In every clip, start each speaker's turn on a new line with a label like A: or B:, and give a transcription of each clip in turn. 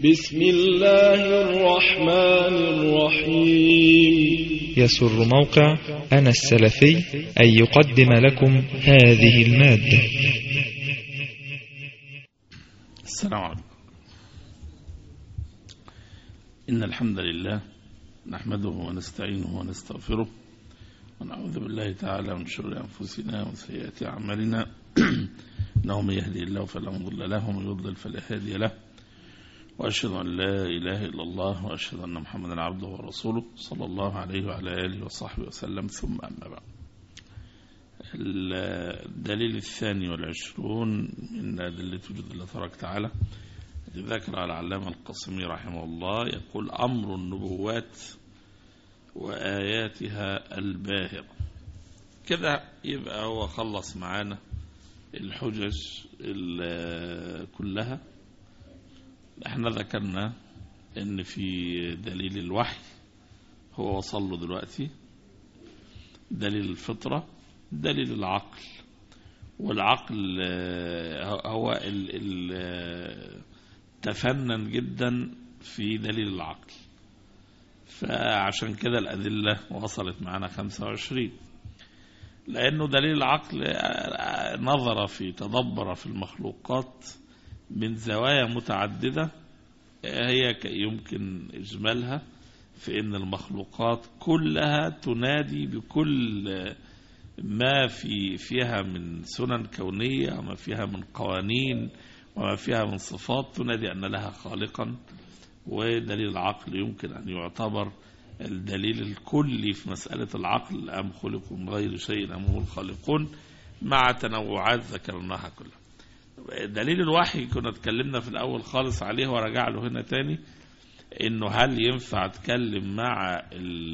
A: بسم الله الرحمن الرحيم
B: يسر موقع أنا السلفي أن يقدم لكم هذه المادة
C: السلام عليكم إن الحمد لله نحمده ونستعينه ونستغفره ونعوذ بالله تعالى من شر أنفسنا وسيئات أعمالنا إنه من يهدي الله فلا مضل له ومن يضلل فلا هادي له وأشهد أن لا إله إلا الله وأشهد أن محمدا عبده ورسوله صلى الله عليه وعلى آله وصحبه وسلم ثم أما بعد الدليل الثاني والعشرون من أدلة وجود الله تبارك وتعالى ذكر العلامة القاسمي رحمه الله يقول أمر النبوات وآياتها الباهرة كده يبقى هو خلص معانا الحجج كلها احنا ذكرنا ان في دليل الوحي هو وصل له دلوقتي دليل الفطرة دليل العقل والعقل هو ال ال تفنن جدا في دليل العقل فعشان كده الأدلة وصلت معنا 25 لأنه دليل العقل نظر في تدبر في المخلوقات من زوايا متعددة هي يمكن إجمالها في أن المخلوقات كلها تنادي بكل ما في فيها من سنن كونية وما فيها من قوانين وما فيها من صفات تنادي أن لها خالقا ودليل العقل يمكن أن يعتبر الدليل الكلي في مسألة العقل أم خلقوا من غير شيء أم هم الخالقون مع تنوعات ذكرناها كلها دليل الوحي كنا اتكلمنا في الأول خالص عليه ورجع له هنا تاني إنه هل ينفع اتكلم مع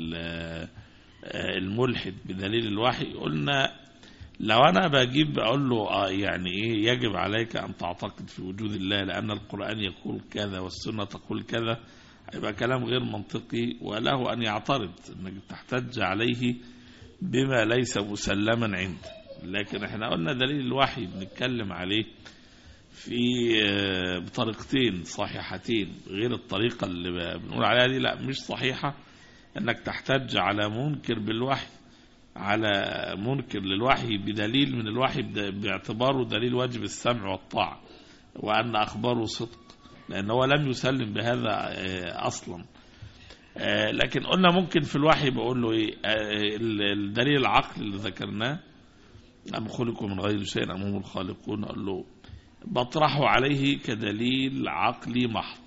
C: الملحد بدليل الوحي قلنا لو أنا بجيب أقول له آه يعني إيه يجب عليك أن تعتقد في وجود الله لأن القرآن يقول كذا والسنة تقول كذا يبقى كلام غير منطقي وله أن يعترض أنك تحتج عليه بما ليس مسلما عنده لكن احنا قلنا دليل الوحي بنتكلم عليه في بطريقتين صحيحتين غير الطريقة اللي بنقول عليها دي لا مش صحيحة انك تحتج على منكر بالوحي على منكر للوحي بدليل من الوحي باعتباره دليل واجب السمع والطاعة وأن أخباره صدق لأنه هو لم يسلم بهذا أصلا لكن قلنا ممكن في الوحي بقول له إيه الدليل العقل اللي ذكرناه أم خلقوا من غير شيء أم هم الخالقون قال له بطرحه عليه كدليل عقلي محض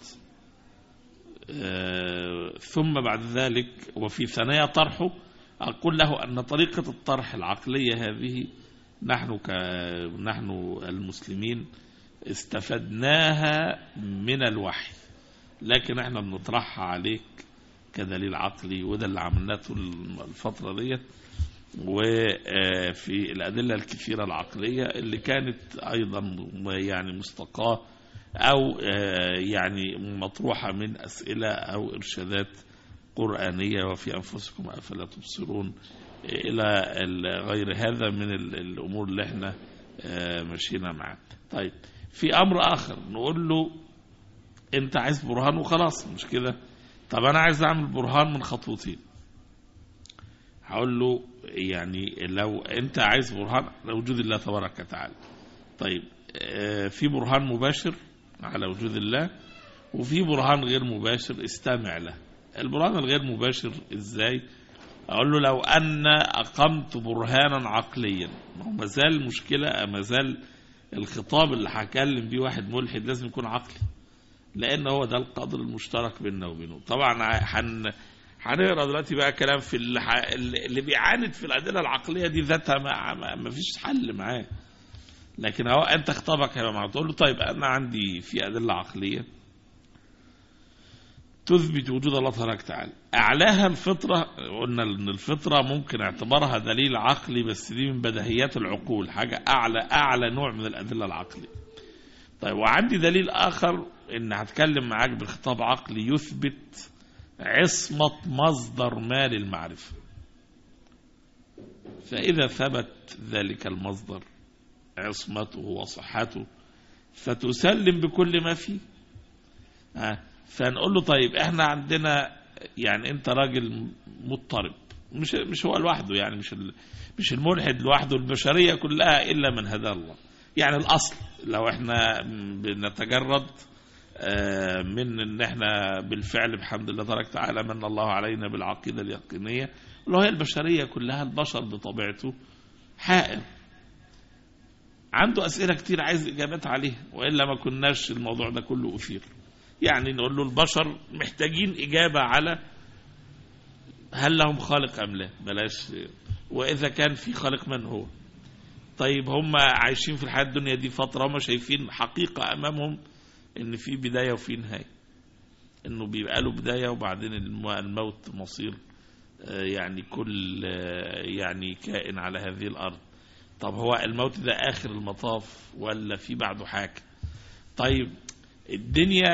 C: ثم بعد ذلك وفي ثنايا طرحه أقول له أن طريقة الطرح العقلية هذه نحن ك... نحن المسلمين استفدناها من الوحي لكن احنا بنطرحها عليك كدليل عقلي وده اللي عملناه طول الفترة ديت وفي الأدلة الكثيرة العقلية اللي كانت أيضا يعني مستقاة أو يعني مطروحة من أسئلة أو إرشادات قرآنية وفي أنفسكم أفلا تبصرون إلى غير هذا من الأمور اللي احنا مشينا معاه طيب في أمر آخر نقول له أنت عايز برهان وخلاص مش كده طب أنا عايز أعمل برهان من خطوتين هقول له يعني لو أنت عايز برهان لوجود الله تبارك وتعالى طيب في برهان مباشر على وجود الله وفي برهان غير مباشر استمع له البرهان الغير مباشر ازاي اقول له لو ان اقمت برهانا عقليا ما هو مازال المشكله مازال الخطاب اللي هكلم بيه واحد ملحد لازم يكون عقلي لان هو ده القدر المشترك بيننا وبينه طبعا هن هنقرا دلوقتي بقى كلام في اللي, ح... اللي بيعاند في الادله العقليه دي ذاتها ما... ما... ما فيش حل معاه لكن هو انت خطابك هيبقى معاه تقول له طيب انا عندي في ادله عقليه تثبت وجود الله تبارك وتعالى أعلاها الفطرة قلنا أن الفطرة ممكن اعتبارها دليل عقلي بس دي من بدهيات العقول حاجة أعلى أعلى نوع من الأدلة العقلية طيب وعندي دليل آخر إن هتكلم معاك بخطاب عقلي يثبت عصمة مصدر ما للمعرفة فإذا ثبت ذلك المصدر عصمته وصحته فتسلم بكل ما فيه فنقول له طيب احنا عندنا يعني انت راجل مضطرب مش مش هو لوحده يعني مش ال- مش الملحد لوحده البشريه كلها الا من هدى الله يعني الاصل لو احنا بنتجرد آه، من ان احنا بالفعل بحمد الله تبارك وتعالى من الله علينا بالعقيده اليقينيه اللي هي البشريه كلها البشر بطبيعته حائر عنده اسئله كتير عايز اجابات عليها والا ما كناش الموضوع ده كله اثير يعني نقول له البشر محتاجين اجابه على هل لهم خالق ام لا بلاش واذا كان في خالق من هو طيب هم عايشين في الحياه الدنيا دي فتره هم شايفين حقيقه امامهم ان في بدايه وفي نهايه انه بيبقى له بدايه وبعدين الم- الموت مصير آه، يعني كل آه، يعني كائن على هذه الارض طب هو الموت ده اخر المطاف ولا في بعده حاجه طيب الدنيا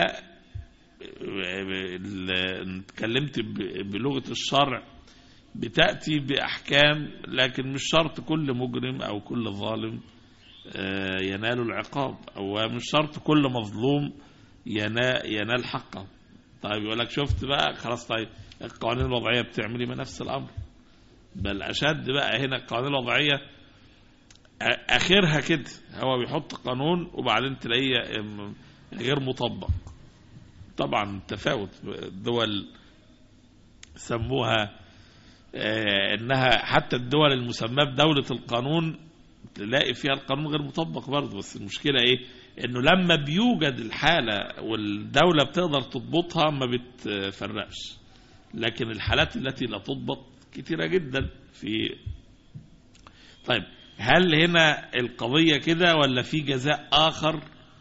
C: ال- اتكلمت ب- بلغه الشرع بتاتي باحكام لكن مش شرط كل مجرم او كل ظالم آه، ينال العقاب او مش شرط كل مظلوم ينا- ينال حقه طيب يقول لك شفت بقى خلاص طيب القوانين الوضعيه بتعمل إيه؟ ما نفس الامر بل اشد بقى هنا القوانين الوضعيه آ- اخرها كده هو بيحط قانون وبعدين تلاقيه م- غير مطبق طبعا تفاوت الدول سموها آه، انها حتى الدول المسماه بدوله القانون تلاقي فيها القانون غير مطبق برضه بس المشكله ايه انه لما بيوجد الحاله والدوله بتقدر تضبطها ما بتفرقش لكن الحالات التي لا تضبط كتيره جدا في طيب هل هنا القضيه كده ولا في جزاء اخر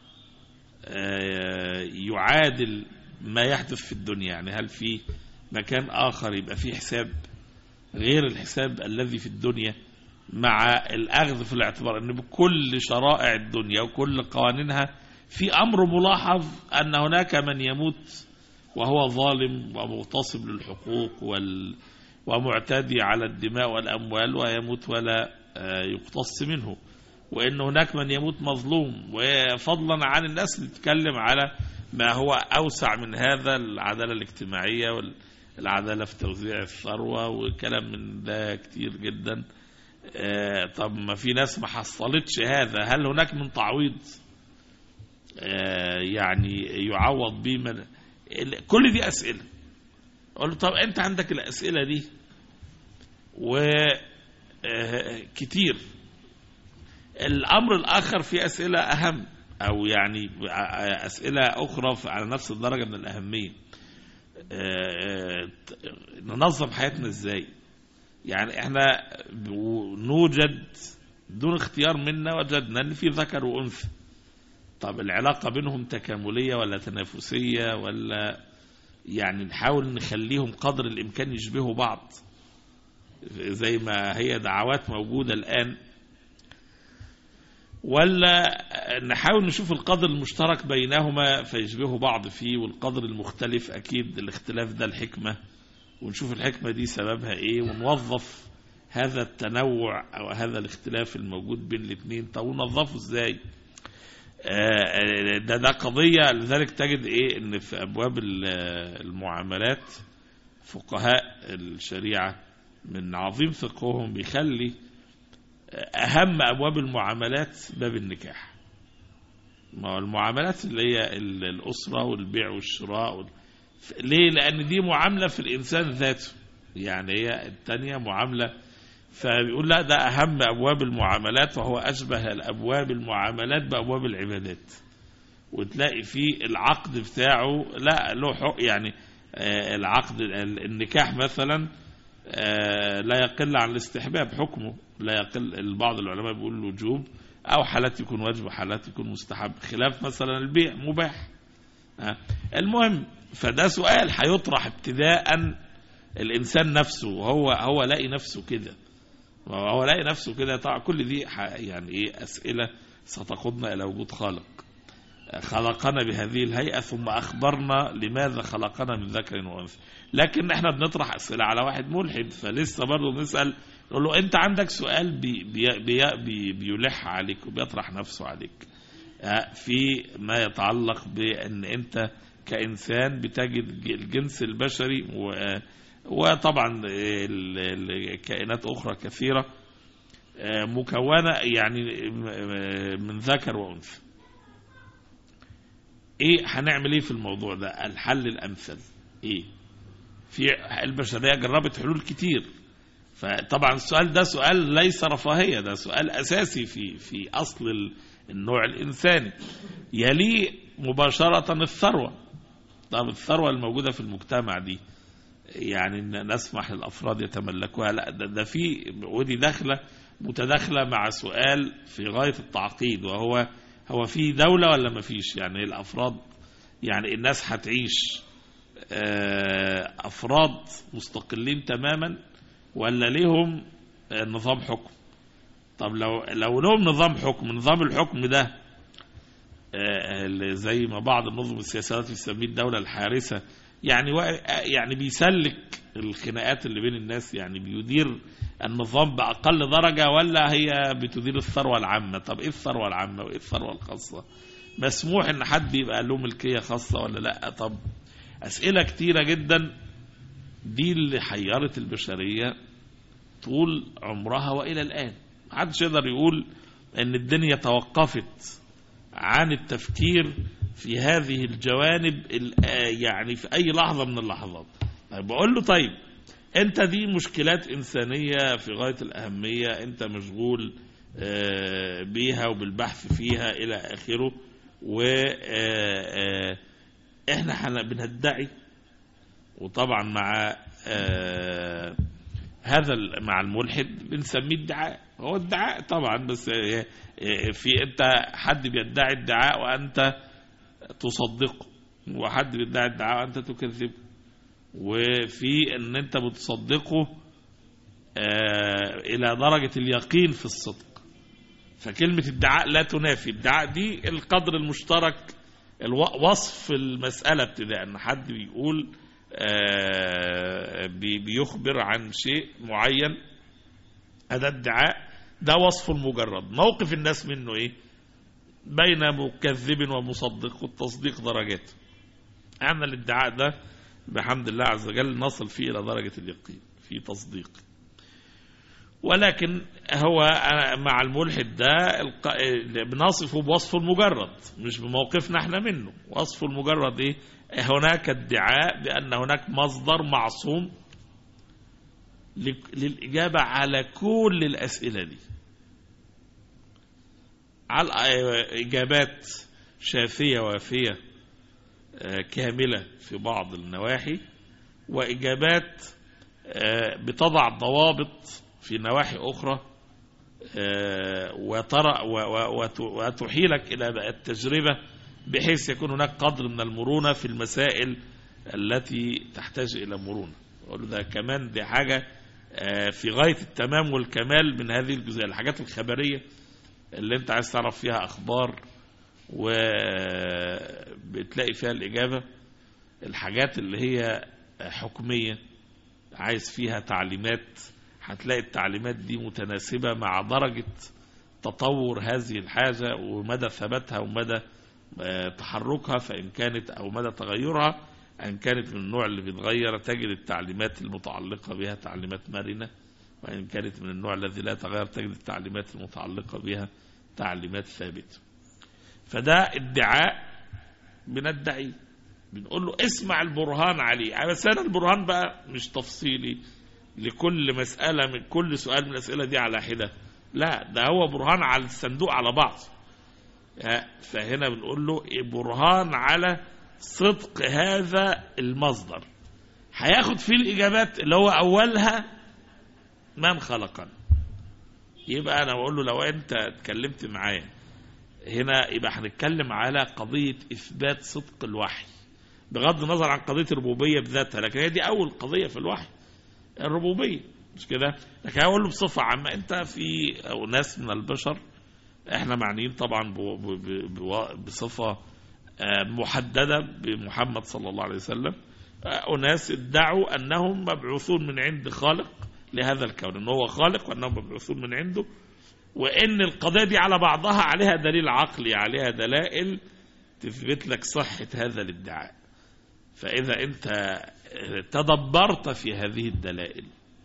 C: آه، يعادل ما يحدث في الدنيا يعني هل في مكان اخر يبقى فيه حساب غير الحساب الذي في الدنيا مع الأخذ في الاعتبار أن بكل شرائع الدنيا وكل قوانينها في أمر ملاحظ أن هناك من يموت وهو ظالم ومغتصب للحقوق وال ومعتدي على الدماء والأموال ويموت ولا آه، يقتص منه وأن هناك من يموت مظلوم وفضلا عن الناس اللي تتكلم على ما هو أوسع من هذا العدالة الاجتماعية والعدالة في توزيع الثروة وكلام من ده كتير جدا آه، طب ما في ناس ما حصلتش هذا هل هناك من تعويض آه، يعني يعوض به من ال- كل دي أسئلة أقول له طب أنت عندك الأسئلة دي وكتير الأمر الآخر في أسئلة أهم أو يعني أسئلة أخرى على نفس الدرجة من الأهمية آه، آه، ننظم حياتنا إزاي يعني احنا نوجد دون اختيار منا وجدنا ان في ذكر وانثى طب العلاقة بينهم تكاملية ولا تنافسية ولا يعني نحاول نخليهم قدر الامكان يشبهوا بعض زي ما هي دعوات موجودة الان ولا نحاول نشوف القدر المشترك بينهما فيشبهوا بعض فيه والقدر المختلف اكيد الاختلاف ده الحكمه ونشوف الحكمة دي سببها ايه ونوظف هذا التنوع او هذا الاختلاف الموجود بين الاثنين طب ونوظفه ازاي آه، ده ده قضية لذلك تجد ايه ان في ابواب ال- المعاملات فقهاء الشريعة من عظيم فقههم بيخلي اهم ابواب المعاملات باب النكاح ما هو المعاملات اللي هي ال- الاسرة والبيع والشراء وال... ليه لان دي معامله في الانسان ذاته يعني هي الثانيه معامله فبيقول لا ده اهم ابواب المعاملات وهو اشبه الابواب المعاملات بابواب العبادات وتلاقي فيه العقد بتاعه لا له حق يعني آه، العقد ال- النكاح مثلا آه، لا يقل عن الاستحباب حكمه لا يقل بعض العلماء بيقول الوجوب او حالات يكون واجب وحالات يكون مستحب خلاف مثلا البيع مباح آه. المهم فده سؤال هيطرح ابتداء الانسان نفسه وهو هو لاقي نفسه كده هو لاقي نفسه كده طبعا كل دي ح- يعني ايه اسئله ستقودنا الى وجود خالق خلقنا بهذه الهيئه ثم اخبرنا لماذا خلقنا من ذكر وانثى لكن احنا بنطرح اسئله على واحد ملحد فلسه برضه نسال نقول له انت عندك سؤال بي بي بي بي بيلح عليك وبيطرح نفسه عليك آه، في ما يتعلق بان انت كإنسان بتجد الجنس البشري و- وطبعا ال- ال- الكائنات أخرى كثيرة آه، مكونة يعني م- من ذكر وأنثى ايه هنعمل ايه في الموضوع ده الحل الامثل ايه في البشريه جربت حلول كتير فطبعا السؤال ده سؤال ليس رفاهيه ده سؤال اساسي في في اصل ال- النوع الانساني يليه مباشره الثروه طب الثروه الموجوده في المجتمع دي يعني إن نسمح للافراد يتملكوها لا ده, ده في ودي داخله متداخله مع سؤال في غايه التعقيد وهو هو في دوله ولا ما فيش يعني الافراد يعني الناس هتعيش آه، افراد مستقلين تماما ولا ليهم آه، نظام حكم طب لو لو لهم نظام حكم نظام الحكم ده آه، اللي زي ما بعض النظم السياسات بيسميه الدوله الحارسه يعني وا- يعني بيسلك الخناقات اللي بين الناس يعني بيدير النظام بأقل درجة ولا هي بتدير الثروة العامة طب ايه الثروة العامة وايه الثروة الخاصة مسموح ان حد يبقى له ملكية خاصة ولا لا طب أسئلة كتيرة جدا دي اللي حيرت البشرية طول عمرها وإلى الآن محدش يقدر يقول ان الدنيا توقفت عن التفكير في هذه الجوانب ال- آه يعني في أي لحظة من اللحظات طيب بقول له طيب أنت دي مشكلات إنسانية في غاية الأهمية أنت مشغول آه، بيها وبالبحث فيها إلى آخره وإحنا بندعي وطبعا مع آه، هذا ال- مع الملحد بنسميه ادعاء هو ادعاء طبعا بس آه، آه، في انت حد بيدعي ادعاء وانت تصدقه وحد بيدعي ادعاء وانت تكذبه وفي ان انت بتصدقه آه، الى درجة اليقين في الصدق فكلمة ادعاء لا تنافي ادعاء دي القدر المشترك الو- وصف المسألة ابتداء ان حد بيقول آه، بي- بيخبر عن شيء معين هذا ادعاء ده وصف مجرد موقف الناس منه ايه بين مكذب ومصدق والتصديق درجات أما الادعاء ده بحمد الله عز وجل نصل فيه إلى درجة اليقين في تصديق ولكن هو مع الملحد ده الق- بنصفه بوصفه المجرد مش بموقفنا احنا منه وصفه المجرد ايه هناك ادعاء بأن هناك مصدر معصوم لك- للإجابة على كل الأسئلة دي على إجابات شافية وافية آه، كاملة في بعض النواحي وإجابات آه، بتضع ضوابط في نواحي أخرى آه، وترى و- و- وت- وتحيلك إلى بقى التجربة بحيث يكون هناك قدر من المرونة في المسائل التي تحتاج إلى مرونة أقول ده كمان دي حاجة آه، في غاية التمام والكمال من هذه الجزئية الحاجات الخبرية اللي انت عايز تعرف فيها أخبار وبتلاقي فيها الإجابة الحاجات اللي هي حكمية عايز فيها تعليمات هتلاقي التعليمات دي متناسبة مع درجة تطور هذه الحاجة ومدى ثباتها ومدى آه، تحركها فإن كانت أو مدى تغيرها أن كانت من النوع اللي بيتغير تجد التعليمات المتعلقة بها تعليمات مرنة وإن كانت من النوع الذي لا يتغير تجد التعليمات المتعلقة بها تعليمات ثابتة فده ادعاء بندعي بنقول له اسمع البرهان عليه بس انا البرهان بقى مش تفصيلي لكل مسألة من كل سؤال من الأسئلة دي على حدة لا ده هو برهان على الصندوق على بعض ها، فهنا بنقول له إيه برهان على صدق هذا المصدر هياخد فيه الإجابات اللي هو أولها من خلقنا يبقى أنا بقول له لو أنت اتكلمت معايا هنا يبقى هنتكلم على قضية إثبات صدق الوحي بغض النظر عن قضية الربوبية بذاتها لكن هي دي أول قضية في الوحي الربوبية مش كده لكن هقول له بصفة عامة أنت في أو ناس من البشر احنا معنيين طبعا ب- ب- ب- بصفة آه، محددة بمحمد صلى الله عليه وسلم آه، أناس ادعوا أنهم مبعوثون من عند خالق لهذا الكون أنه هو خالق وأنهم مبعوثون من عنده وان القضيه دي على بعضها عليها دليل عقلي عليها دلائل تثبت لك صحه هذا الادعاء فإذا أنت تدبرت في هذه الدلائل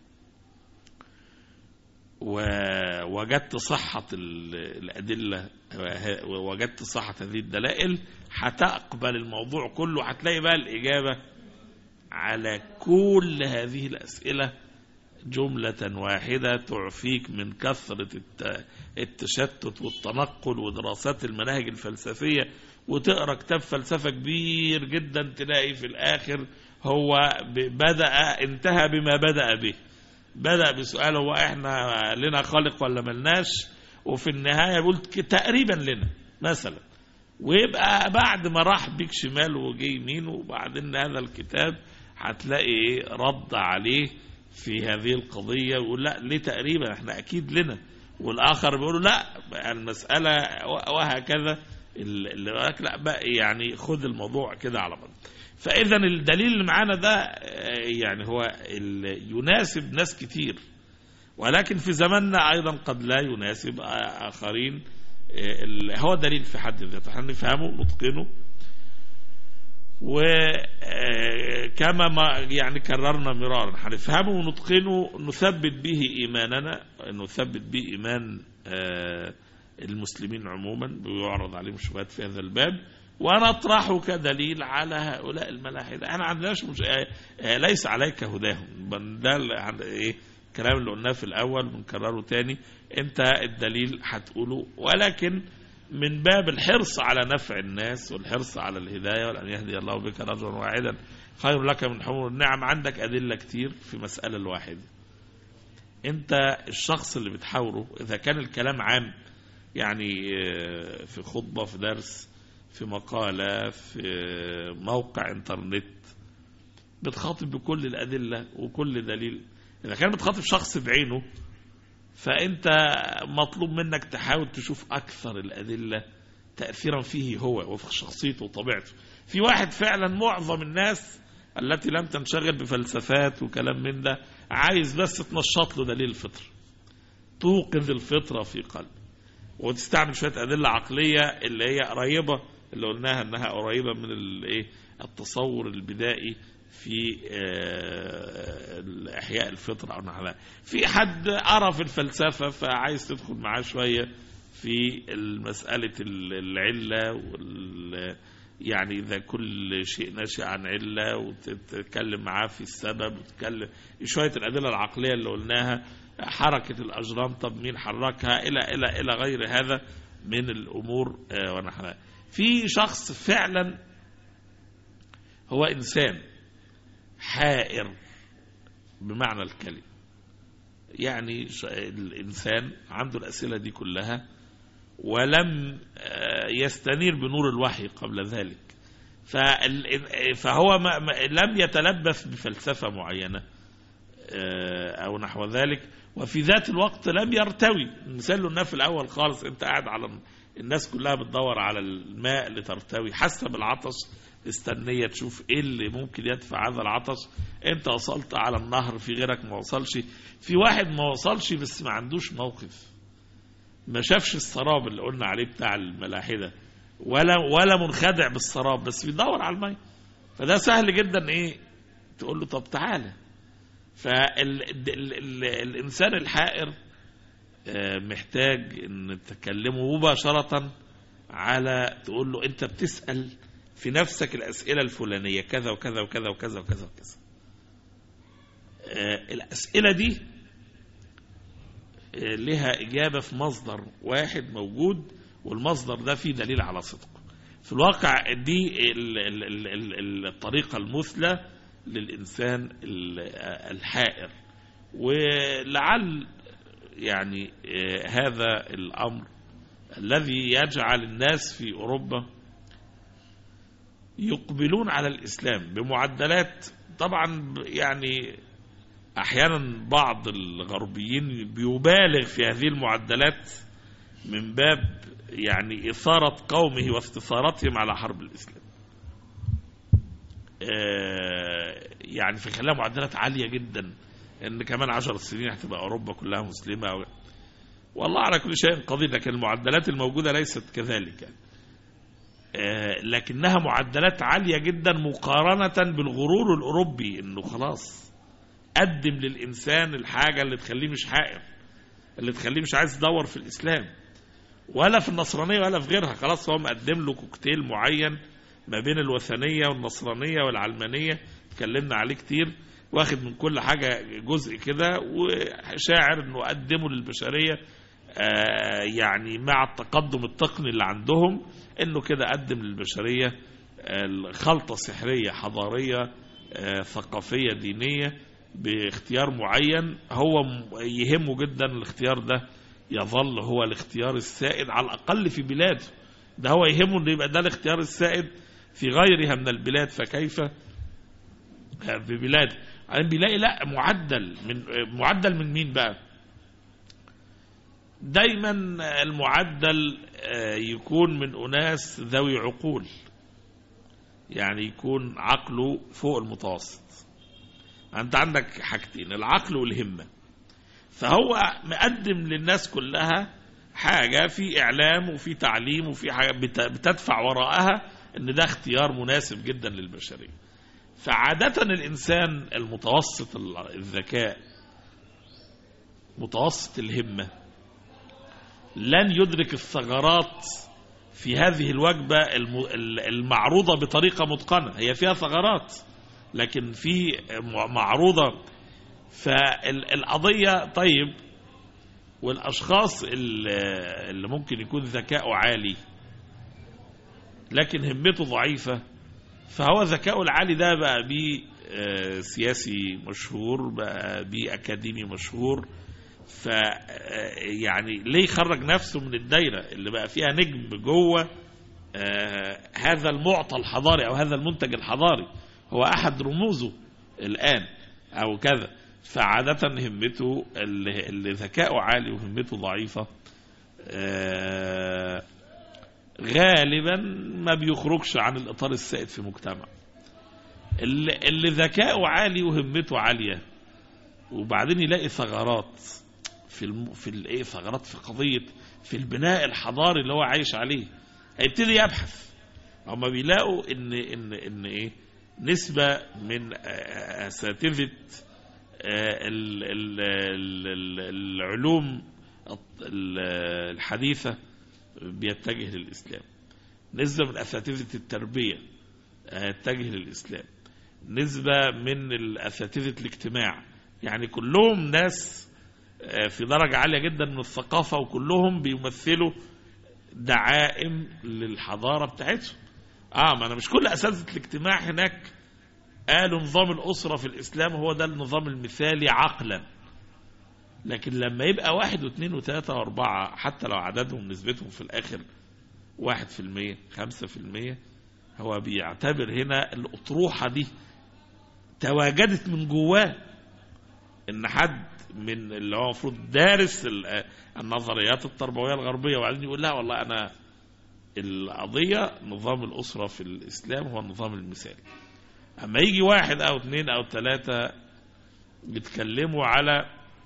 C: ووجدت صحة ال- الأدلة ووجدت صحة هذه الدلائل هتقبل الموضوع كله هتلاقي بقى الإجابة على كل هذه الأسئلة جملة واحدة تعفيك من كثرة الت- التشتت والتنقل ودراسات المناهج الفلسفية وتقرا كتاب فلسفة كبير جدا تلاقي في الآخر هو ب- بدأ انتهى بما بدأ به بدأ بسؤال هو احنا لنا خالق ولا ملناش وفي النهاية بيقول ك- تقريبا لنا مثلا ويبقى بعد ما راح بيك شمال وجه يمين وبعدين هذا الكتاب هتلاقي ايه رد عليه في هذه القضية ويقول لا ليه تقريبا احنا اكيد لنا والاخر بيقول لا المسألة وهكذا اللي لك لا بقى يعني خد الموضوع كده على بعض فاذا الدليل اللي معانا ده آه، يعني هو ال- يناسب ناس كتير ولكن في زماننا ايضا قد لا يناسب آه، اخرين آه، ال- هو دليل في حد ذاته احنا نفهمه نتقنه وكما ما يعني كررنا مرارا هنفهمه ونتقنه نثبت به ايماننا نثبت به ايمان آه، المسلمين عموما بيعرض عليهم شبهات في هذا الباب ونطرحه كدليل على هؤلاء الملاحدة احنا عندناش مش... آه، آه، ليس عليك هداهم بل ده اللي عند- ايه الكلام اللي قلناه في الاول بنكرره تاني انت الدليل هتقوله ولكن من باب الحرص على نفع الناس والحرص على الهداية وأن يهدي الله بك رجلا واحدا خير لك من حمر النعم عندك أدلة كتير في مسألة الواحدة أنت الشخص اللي بتحاوره إذا كان الكلام عام يعني آه، في خطبة في درس في مقالة في موقع انترنت بتخاطب بكل الأدلة وكل دليل إذا كان بتخاطب شخص بعينه فأنت مطلوب منك تحاول تشوف أكثر الأدلة تأثيرا فيه هو وفي شخصيته وطبيعته في واحد فعلا معظم الناس التي لم تنشغل بفلسفات وكلام من ده عايز بس تنشط له دليل الفطر توقظ الفطرة في قلبه وتستعمل شوية أدلة عقلية اللي هي قريبة اللي قلناها أنها قريبة من الإيه التصور البدائي في آه، إحياء الفطرة أو نحو ذلك. في حد قرا في الفلسفة فعايز تدخل معاه شوية في مسألة العلة وال يعني إذا كل شيء ناشئ عن علة وتتكلم معاه في السبب وتتكلم شوية الأدلة العقلية اللي قلناها حركة الأجرام طب مين حركها إلى إلى إلى غير هذا من الأمور آه، ونحوها في شخص فعلا هو إنسان حائر بمعنى الكلمة يعني ش- الإنسان عنده الأسئلة دي كلها ولم آه، يستنير بنور الوحي قبل ذلك فال- فهو ما ما- لم يتلبس بفلسفة معينة آه، أو نحو ذلك وفي ذات الوقت لم يرتوي مثال له في الأول خالص أنت قاعد على الناس كلها بتدور على الماء لترتوي حاسة بالعطش استنية تشوف ايه اللي ممكن يدفع هذا العطش انت وصلت على النهر في غيرك ما وصلش في واحد ما وصلش بس ما عندوش موقف ما شافش السراب اللي قلنا عليه بتاع الملاحدة ولا ولا منخدع بالسراب بس بيدور على الماء فده سهل جدا ايه تقول له طب تعالى فالإنسان الحائر آه، محتاج ان تكلمه مباشرة على تقول له انت بتسأل في نفسك الأسئلة الفلانية كذا وكذا وكذا وكذا وكذا وكذا آه، الأسئلة دي آه، لها إجابة في مصدر واحد موجود والمصدر ده فيه دليل على صدقه في الواقع دي ال- ال- ال- ال- الطريقة المثلى للإنسان ال- الحائر ولعل يعني آه، هذا الأمر الذي يجعل الناس في أوروبا يقبلون على الإسلام بمعدلات طبعا يعني أحيانا بعض الغربيين بيبالغ في هذه المعدلات من باب يعني إثارة قومه واستثارتهم على حرب الإسلام آه، يعني في خلال معدلات عالية جدا ان كمان عشر سنين هتبقى اوروبا كلها مسلمة أو والله على كل شيء قدير لكن المعدلات الموجودة ليست كذلك يعني. آه، لكنها معدلات عالية جدا مقارنة بالغرور الأوروبي إنه خلاص قدم للإنسان الحاجة اللي تخليه مش حائر اللي تخليه مش عايز يدور في الإسلام ولا في النصرانية ولا في غيرها خلاص هو مقدم له كوكتيل معين ما بين الوثنية والنصرانية والعلمانية اتكلمنا عليه كتير واخد من كل حاجة جزء كده وشاعر انه قدمه للبشرية آه، يعني مع التقدم التقني اللي عندهم انه كده قدم للبشرية آه، خلطة سحرية حضارية آه، ثقافية دينية باختيار معين هو م- يهمه جدا الاختيار ده يظل هو الاختيار السائد على الأقل في بلاده ده هو يهمه انه يبقى ده الاختيار السائد في غيرها من البلاد فكيف في بلاد بعدين بيلاقي لا معدل من معدل من مين بقى دايما المعدل آه، يكون من أناس ذوي عقول يعني يكون عقله فوق المتوسط أنت عندك حاجتين العقل والهمة فهو مقدم للناس كلها حاجة في إعلام وفي تعليم وفي حاجة بت- بتدفع وراءها إن ده اختيار مناسب جدا للبشرية فعادة الإنسان المتوسط الذكاء متوسط الهمة لن يدرك الثغرات في هذه الوجبة الم- ال- المعروضة بطريقة متقنة هي فيها ثغرات لكن في م- معروضة فالقضية طيب والأشخاص اللي اللي ممكن يكون ذكاؤه عالي لكن همته ضعيفة فهو ذكاؤه العالي ده بقى بيه آه، سياسي مشهور بقى بيه أكاديمي مشهور ف آه، يعني ليه يخرج نفسه من الدايرة اللي بقى فيها نجم جوه آه، هذا المعطى الحضاري أو هذا المنتج الحضاري هو أحد رموزه الآن أو كذا فعادة همته اللي اللي ذكاؤه عالي وهمته ضعيفة آه، غالبا ما بيخرجش عن الإطار السائد في مجتمع اللي, اللي ذكاؤه عالي وهمته عالية وبعدين يلاقي ثغرات في الم... في الايه ثغرات في قضية في البناء الحضاري اللي هو عايش عليه هيبتدي يبحث هما بيلاقوا ان ان ان ايه نسبة من آه، اساتذة آه، ال- ال- ال- ال- العلوم ال- الحديثة بيتجه للإسلام نسبة من أساتذة التربية يتجه للإسلام نسبة من الأساتذة الاجتماع يعني كلهم ناس آه، في درجة عالية جدا من الثقافة وكلهم بيمثلوا دعائم للحضارة بتاعتهم اه ما انا مش كل اساتذه الاجتماع هناك قالوا نظام الاسره في الاسلام هو ده النظام المثالي عقلا لكن لما يبقى واحد واثنين وثلاثة واربعة حتى لو عددهم نسبتهم في الاخر واحد في المية خمسة في المية هو بيعتبر هنا الأطروحة دي تواجدت من جواه ان حد من اللي هو المفروض دارس ال- النظريات التربويه الغربيه وبعدين يقول لا والله انا القضيه نظام الاسره في الاسلام هو النظام المثالي اما يجي واحد او اثنين او ثلاثه يتكلموا على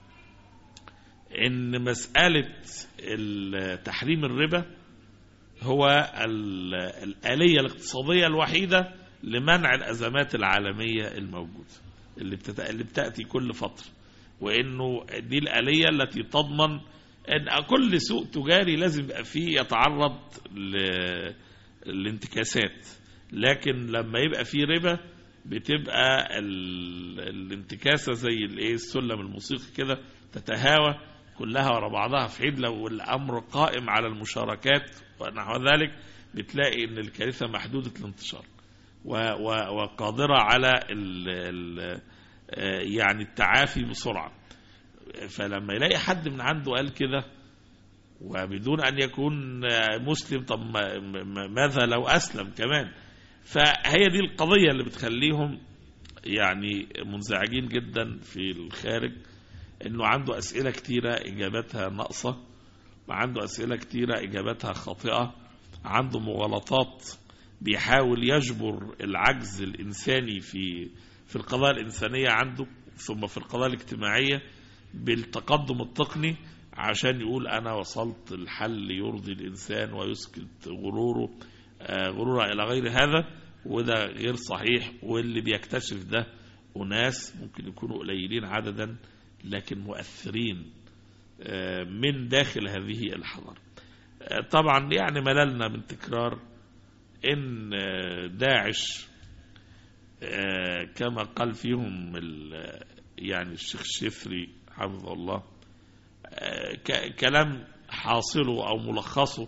C: ان مساله ال- تحريم الربا هو ال- الآلية الاقتصادية الوحيدة لمنع الأزمات العالمية الموجودة اللي, بتت... اللي بتأتي كل فترة وإنه دي الآلية التي تضمن أن كل سوق تجاري لازم يبقى فيه يتعرض ل... لانتكاسات لكن لما يبقى فيه ربا بتبقى ال... الانتكاسة زي الايه السلم الموسيقي كده تتهاوى كلها ورا بعضها في حين لو الأمر قائم على المشاركات ونحو ذلك بتلاقي ان الكارثة محدودة الانتشار و... و... وقادرة على ال... ال... آه، يعني التعافي بسرعة فلما يلاقي حد من عنده قال كده وبدون أن يكون آه، مسلم طب ما- ما- ماذا لو أسلم كمان فهي دي القضية اللي بتخليهم يعني منزعجين جدا في الخارج انه عنده اسئله كتيره اجاباتها ناقصه وعنده اسئله كتيره اجاباتها خاطئه عنده مغالطات بيحاول يجبر العجز الانساني في في القضايا الانسانيه عنده ثم في القضايا الاجتماعيه بالتقدم التقني عشان يقول انا وصلت الحل يرضي الانسان ويسكت غروره آه، غرورا إلى غير هذا وده غير صحيح واللي بيكتشف ده أناس ممكن يكونوا قليلين عددا لكن مؤثرين آه، من داخل هذه الحضارة آه، طبعا يعني مللنا من تكرار ان آه، داعش آه، كما قال فيهم ال- يعني الشيخ الشفري حفظه الله آه، ك- كلام حاصله او ملخصه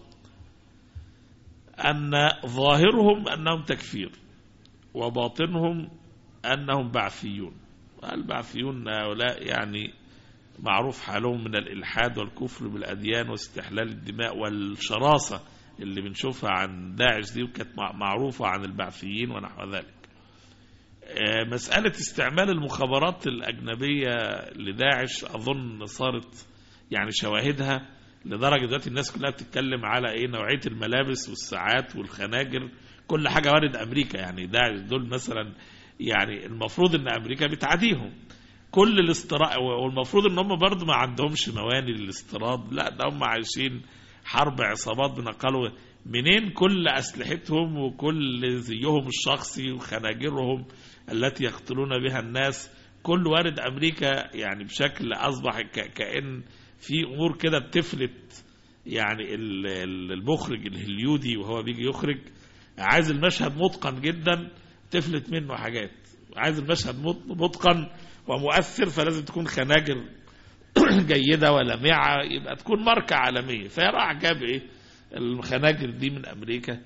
C: ان ظاهرهم انهم تكفير وباطنهم انهم بعثيون البعثيون هؤلاء يعني معروف حالهم من الإلحاد والكفر بالأديان واستحلال الدماء والشراسة اللي بنشوفها عن داعش دي وكانت مع- معروفة عن البعثيين ونحو ذلك آه، مسألة استعمال المخابرات الأجنبية لداعش أظن صارت يعني شواهدها لدرجة دلوقتي الناس كلها بتتكلم على إيه نوعية الملابس والساعات والخناجر كل حاجة وارد أمريكا يعني داعش دول مثلا يعني المفروض إن أمريكا بتعاديهم كل الاستراء والمفروض ان هم برضه ما عندهمش مواني للاستيراد لا ده هم عايشين حرب عصابات بنقلوا منين كل اسلحتهم وكل زيهم الشخصي وخناجرهم التي يقتلون بها الناس كل وارد امريكا يعني بشكل اصبح ك- كان في امور كده بتفلت يعني ال- ال- المخرج الهليودي وهو بيجي يخرج عايز المشهد متقن جدا تفلت منه حاجات عايز المشهد مت- متقن ومؤثر فلازم تكون خناجر جيدة ولامعة يبقى تكون ماركة عالمية فراح جاب ايه الخناجر دي من امريكا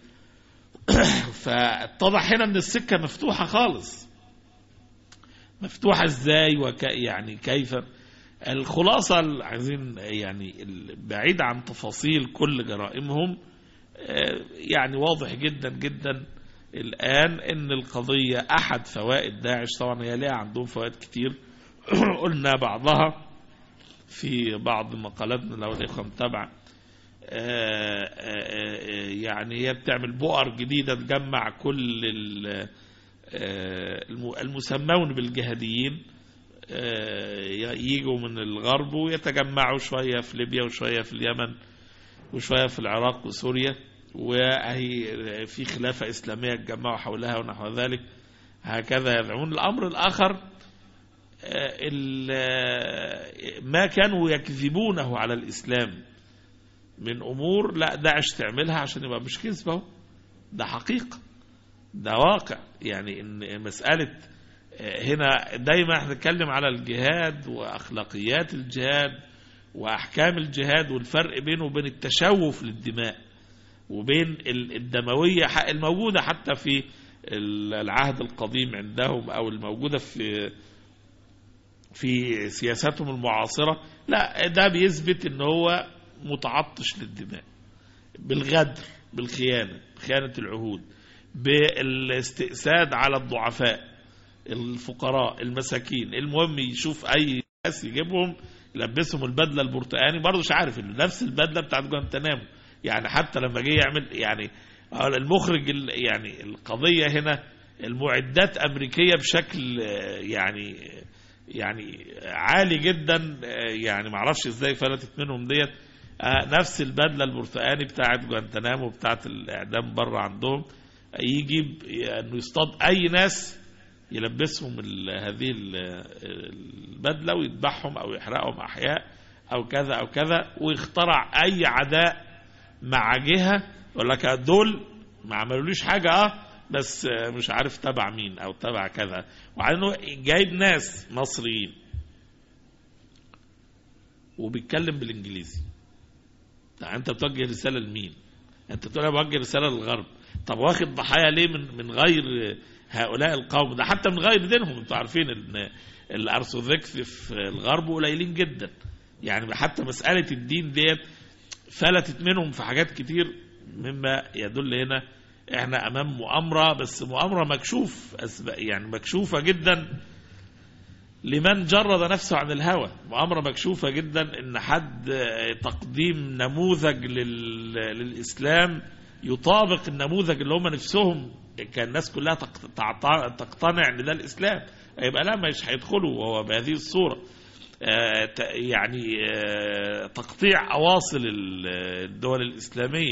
C: فاتضح هنا ان السكة مفتوحة خالص مفتوحة ازاي وك يعني كيف الخلاصة اللي عايزين يعني ال- بعيد عن تفاصيل كل جرائمهم آه، يعني واضح جدا جدا الآن ان القضية احد فوائد داعش طبعا هي ليها عندهم فوائد كتير قلنا بعضها في بعض مقالاتنا لو الاخوه متابعه آه، آه، آه، يعني هي بتعمل بؤر جديدة تجمع كل ال- آه، الم- المسمون بالجهاديين آه، يجوا من الغرب ويتجمعوا شوية في ليبيا وشوية في اليمن وشوية في العراق وسوريا وهي في خلافة إسلامية تجمعوا حولها ونحو ذلك هكذا يدعون الأمر الآخر آه، ال- آه، ما كانوا يكذبونه على الإسلام من أمور لا داعش تعملها عشان يبقى مش كذب اهو ده حقيقة ده واقع يعني إن مسألة آه، هنا دايما احنا نتكلم على الجهاد وأخلاقيات الجهاد وأحكام الجهاد والفرق بينه وبين التشوف للدماء وبين ال- الدموية ح- الموجودة حتى في ال- العهد القديم عندهم أو الموجودة في في سياساتهم المعاصرة لا ده بيثبت ان هو متعطش للدماء بالغدر بالخيانة خيانة العهود بالاستئساد على الضعفاء الفقراء المساكين المهم يشوف اي ناس يجيبهم يلبسهم البدلة البرتقاني برضه مش عارف إنه نفس البدلة بتاعت جوانتنامو يعني حتى لما جه يعمل يعني المخرج ال- يعني القضية هنا المعدات أمريكية بشكل آه، يعني يعني عالي جدا آه، يعني معرفش ازاي فلتت منهم ديت آه، نفس البدله البرتقاني بتاعت جوانتنامو بتاعت الاعدام بره عندهم يجيب انه يصطاد اي ناس يلبسهم ال- هذه ال- البدله ويذبحهم او يحرقهم احياء او كذا او كذا ويخترع اي عداء مع جهه يقول لك دول ما عملوليش حاجه اه بس آه، مش عارف تبع مين او تبع كذا وعنه جايب ناس مصريين وبيتكلم بالانجليزي طب انت بتوجه رساله لمين انت بتقول انا بوجه رساله للغرب طب واخد ضحايا ليه من من غير هؤلاء القوم ده حتى من غير دينهم انتوا عارفين ان الارثوذكس في الغرب قليلين جدا يعني حتى مساله الدين ديت فلتت منهم في حاجات كتير مما يدل هنا احنا امام مؤامره بس مؤامره مكشوف أسب- يعني مكشوفه جدا لمن جرد نفسه عن الهوى مؤامرة مكشوفة جدا ان حد آه، تقديم نموذج لل... للإسلام يطابق النموذج اللي هم نفسهم كان الناس كلها تق- تعط- تقتنع ان ده الإسلام يبقى لا مش هيدخلوا وهو بهذه الصورة آه، ت- يعني آه، تقطيع أواصل ال- الدول الإسلامية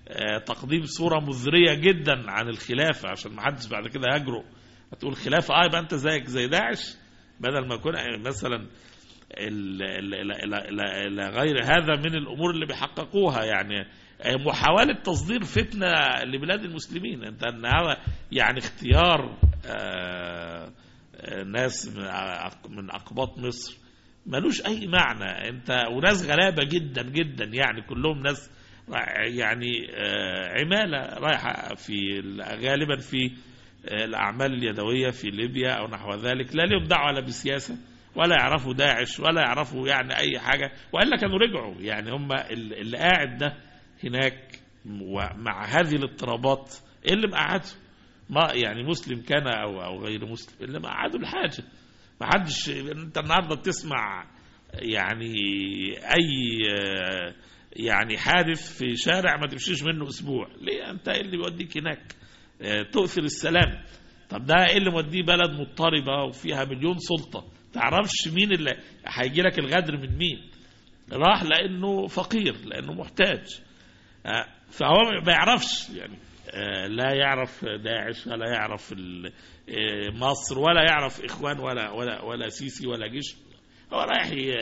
C: آه، تقديم صورة مزرية جدا عن الخلافة عشان ما حدش بعد كده يجرؤ هتقول خلافة اه يبقى انت زيك زي داعش بدل ما يكون مثلا ال- ال- ال- ال- ال- ال- غير هذا من الامور اللي بيحققوها يعني محاولة تصدير فتنة لبلاد المسلمين انت ان هذا يعني اختيار آه، آه، ناس من أق- من اقباط مصر ملوش اي معنى انت وناس غلابة جدا جدا يعني كلهم ناس را- يعني آه، عمالة رايحة في ال- غالبا في آه، الاعمال اليدوية في ليبيا او نحو ذلك لا لهم دعوة لا بالسياسة ولا يعرفوا داعش ولا يعرفوا يعني اي حاجة والا كانوا رجعوا يعني هم ال- اللي قاعد ده هناك ومع هذه الاضطرابات ايه اللي مقعده ما يعني مسلم كان او او غير مسلم اللي مقعده الحاجه ما حدش انت النهارده بتسمع يعني اي آه، يعني حادث في شارع ما تمشيش منه اسبوع ليه انت ايه اللي بيوديك هناك آه، تؤثر السلام طب ده ايه اللي موديه بلد مضطربه وفيها مليون سلطه تعرفش مين اللي هيجي لك الغدر من مين راح لانه فقير لانه محتاج آه، فهو ما يعرفش يعني آه، لا يعرف داعش ولا يعرف ال- آه، مصر ولا يعرف اخوان ولا ولا ولا سيسي ولا جيش هو رايح ي-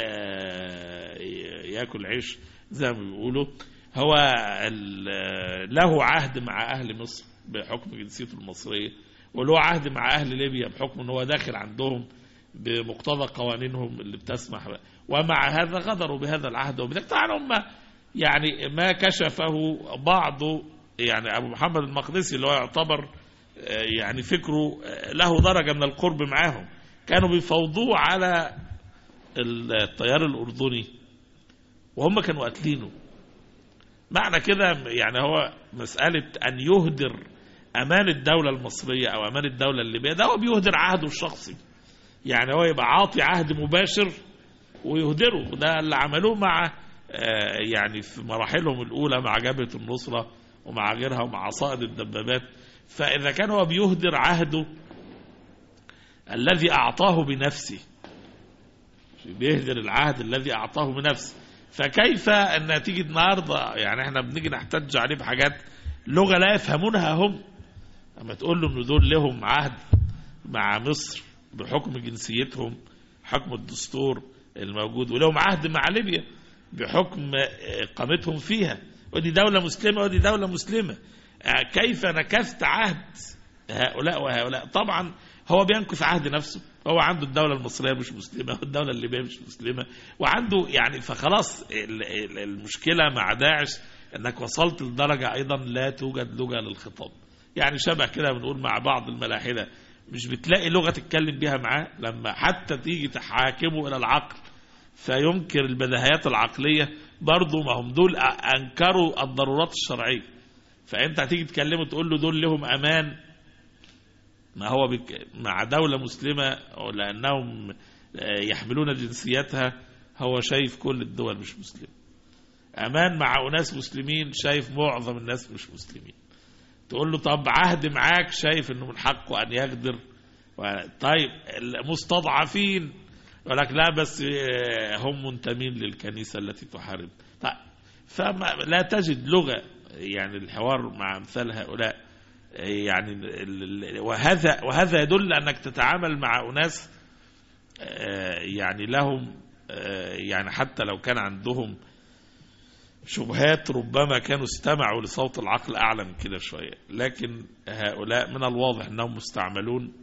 C: ي- ياكل عيش زي ما بيقولوا هو ال- له عهد مع اهل مصر بحكم جنسيته المصريه وله عهد مع اهل ليبيا بحكم ان هو داخل عندهم بمقتضى قوانينهم اللي بتسمح ب- ومع هذا غدروا بهذا العهد وبذلك طبعا هم يعني ما كشفه بعض يعني ابو محمد المقدسي اللي هو يعتبر آه، يعني فكره آه، له درجه من القرب معاهم كانوا بيفوضوه على التيار الاردني وهم كانوا قاتلينه معنى كده يعني هو مساله ان يهدر امان الدوله المصريه او امان الدوله الليبيه ده هو بيهدر عهده الشخصي يعني هو يبقى عاطي عهد مباشر ويهدره ده اللي عملوه مع آه، يعني في مراحلهم الأولى مع جبهة النصرة ومع غيرها ومع صائد الدبابات فإذا كان هو بيهدر عهده الذي أعطاه بنفسه بيهدر العهد الذي أعطاه بنفسه فكيف أن تيجي النهاردة يعني احنا بنيجي نحتج عليه بحاجات لغة لا يفهمونها هم أما تقول له إن دول لهم عهد مع مصر بحكم جنسيتهم حكم الدستور الموجود ولهم عهد مع ليبيا بحكم إقامتهم فيها ودي دولة مسلمة ودي دولة مسلمة آه، كيف نكثت عهد هؤلاء وهؤلاء طبعا هو بينكث عهد نفسه هو عنده الدولة المصرية مش مسلمة والدولة الليبية مش مسلمة وعنده يعني فخلاص ال- ال- المشكلة مع داعش انك وصلت لدرجة ايضا لا توجد لغة للخطاب يعني شبه كده بنقول مع بعض الملاحدة مش بتلاقي لغة تتكلم بيها معاه لما حتى تيجي تحاكمه الى العقل فينكر البديهيات العقلية برضه ما هم دول أ- انكروا الضرورات الشرعية فانت هتيجي تكلمه تقول له دول لهم امان ما هو بك مع دولة مسلمة لأنهم آه، يحملون جنسيتها هو شايف كل الدول مش مسلمة أمان مع أناس مسلمين شايف معظم الناس مش مسلمين تقول له طب عهد معاك شايف أنه من حقه أن يغدر و- طيب المستضعفين يقول لك لا بس آه، هم منتمين للكنيسة التي تحارب طيب فما لا تجد لغة يعني الحوار مع أمثال هؤلاء يعني ال- ال- وهذا وهذا يدل انك تتعامل مع اناس آه، يعني لهم آه، يعني حتى لو كان عندهم شبهات ربما كانوا استمعوا لصوت العقل اعلى من كده شويه لكن هؤلاء من الواضح انهم مستعملون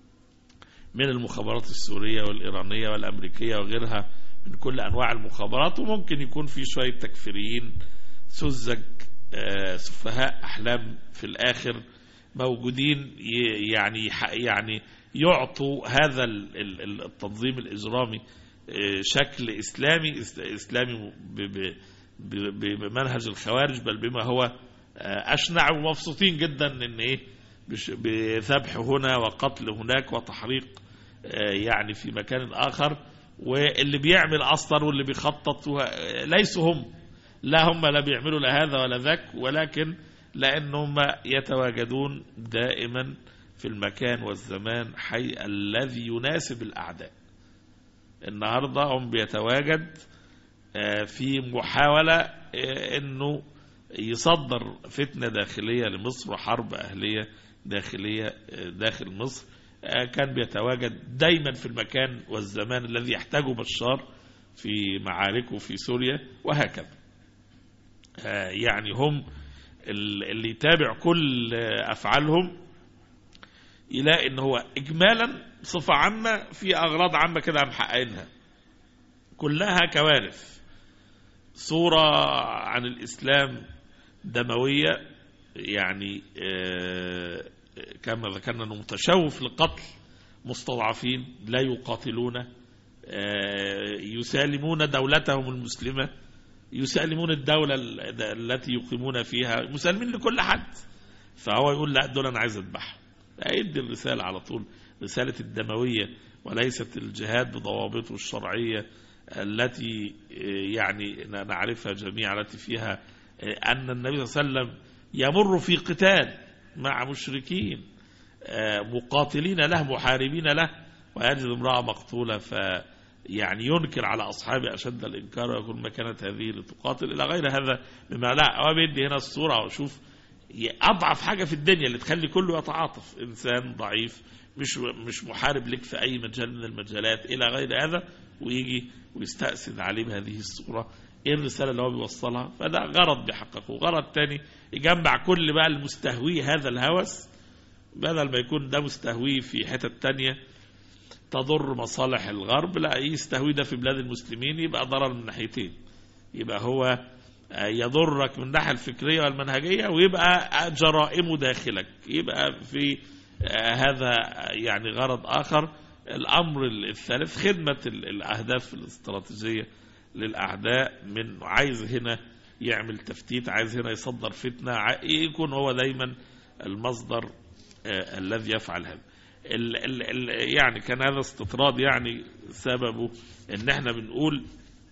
C: من المخابرات السوريه والايرانيه والامريكيه وغيرها من كل انواع المخابرات وممكن يكون في شويه تكفيريين سذج آه، سفهاء احلام في الاخر موجودين ي- يعني ح- يعني يعطوا هذا ال- ال- ال- التنظيم الاجرامي آه، شكل اسلامي إس- اسلامي ب- ب- ب- ب- بمنهج الخوارج بل بما هو آه، اشنع ومبسوطين جدا ان ايه بش- بذبح هنا وقتل هناك وتحريق آه، يعني في مكان اخر واللي بيعمل اصلا واللي بيخطط هو- ليسوا هم لا هم لا بيعملوا لا هذا ولا ذاك ولكن لأنهم يتواجدون دائما في المكان والزمان حي الذي يناسب الأعداء النهاردة هم بيتواجد آه، في محاولة آه، أنه يصدر فتنة داخلية لمصر وحرب أهلية داخلية آه، داخل مصر آه، كان بيتواجد دايما في المكان والزمان الذي يحتاجه بشار في معاركه في سوريا وهكذا آه، يعني هم ال- اللي يتابع كل آه، أفعالهم يلاقي ان هو اجمالا صفة عامة في اغراض عامة كده محققينها كلها كوارث صورة عن الاسلام دموية يعني آه، كما ذكرنا انه متشوف لقتل مستضعفين لا يقاتلون آه، يسالمون دولتهم المسلمة يسالمون الدولة ال- التي يقيمون فيها مسالمين لكل حد فهو يقول لا دول انا عايز اذبحهم يدي الرسالة على طول رسالة الدموية وليست الجهاد بضوابطه الشرعية التي آه، يعني نعرفها جميعا التي فيها آه، أن النبي صلى الله عليه وسلم يمر في قتال مع مشركين آه، مقاتلين له محاربين له ويجد امرأة مقتولة ف يعني ينكر على أصحابه أشد الإنكار ويقول ما كانت هذه لتقاتل إلى غير هذا مما لا هو بيدي هنا الصورة وشوف اضعف حاجه في الدنيا اللي تخلي كله يتعاطف انسان ضعيف مش مش محارب لك في اي مجال من المجالات الى غير هذا ويجي ويستأسد عليه بهذه الصوره ايه الرساله اللي هو بيوصلها فده غرض بيحققه غرض تاني يجمع كل بقى المستهوي هذا الهوس بدل ما يكون ده مستهوي في حتت تانية تضر مصالح الغرب لا يستهوي ده في بلاد المسلمين يبقى ضرر من ناحيتين يبقى هو يضرك من الناحيه الفكريه والمنهجيه ويبقى جرائمه داخلك يبقى في آه، هذا يعني غرض اخر الامر الثالث خدمه ال- الاهداف الاستراتيجيه للاعداء من عايز هنا يعمل تفتيت عايز هنا يصدر فتنه ع- يكون هو دايما المصدر آه، الذي يفعل هذا ال ال ال يعني كان هذا استطراد يعني سببه ان احنا بنقول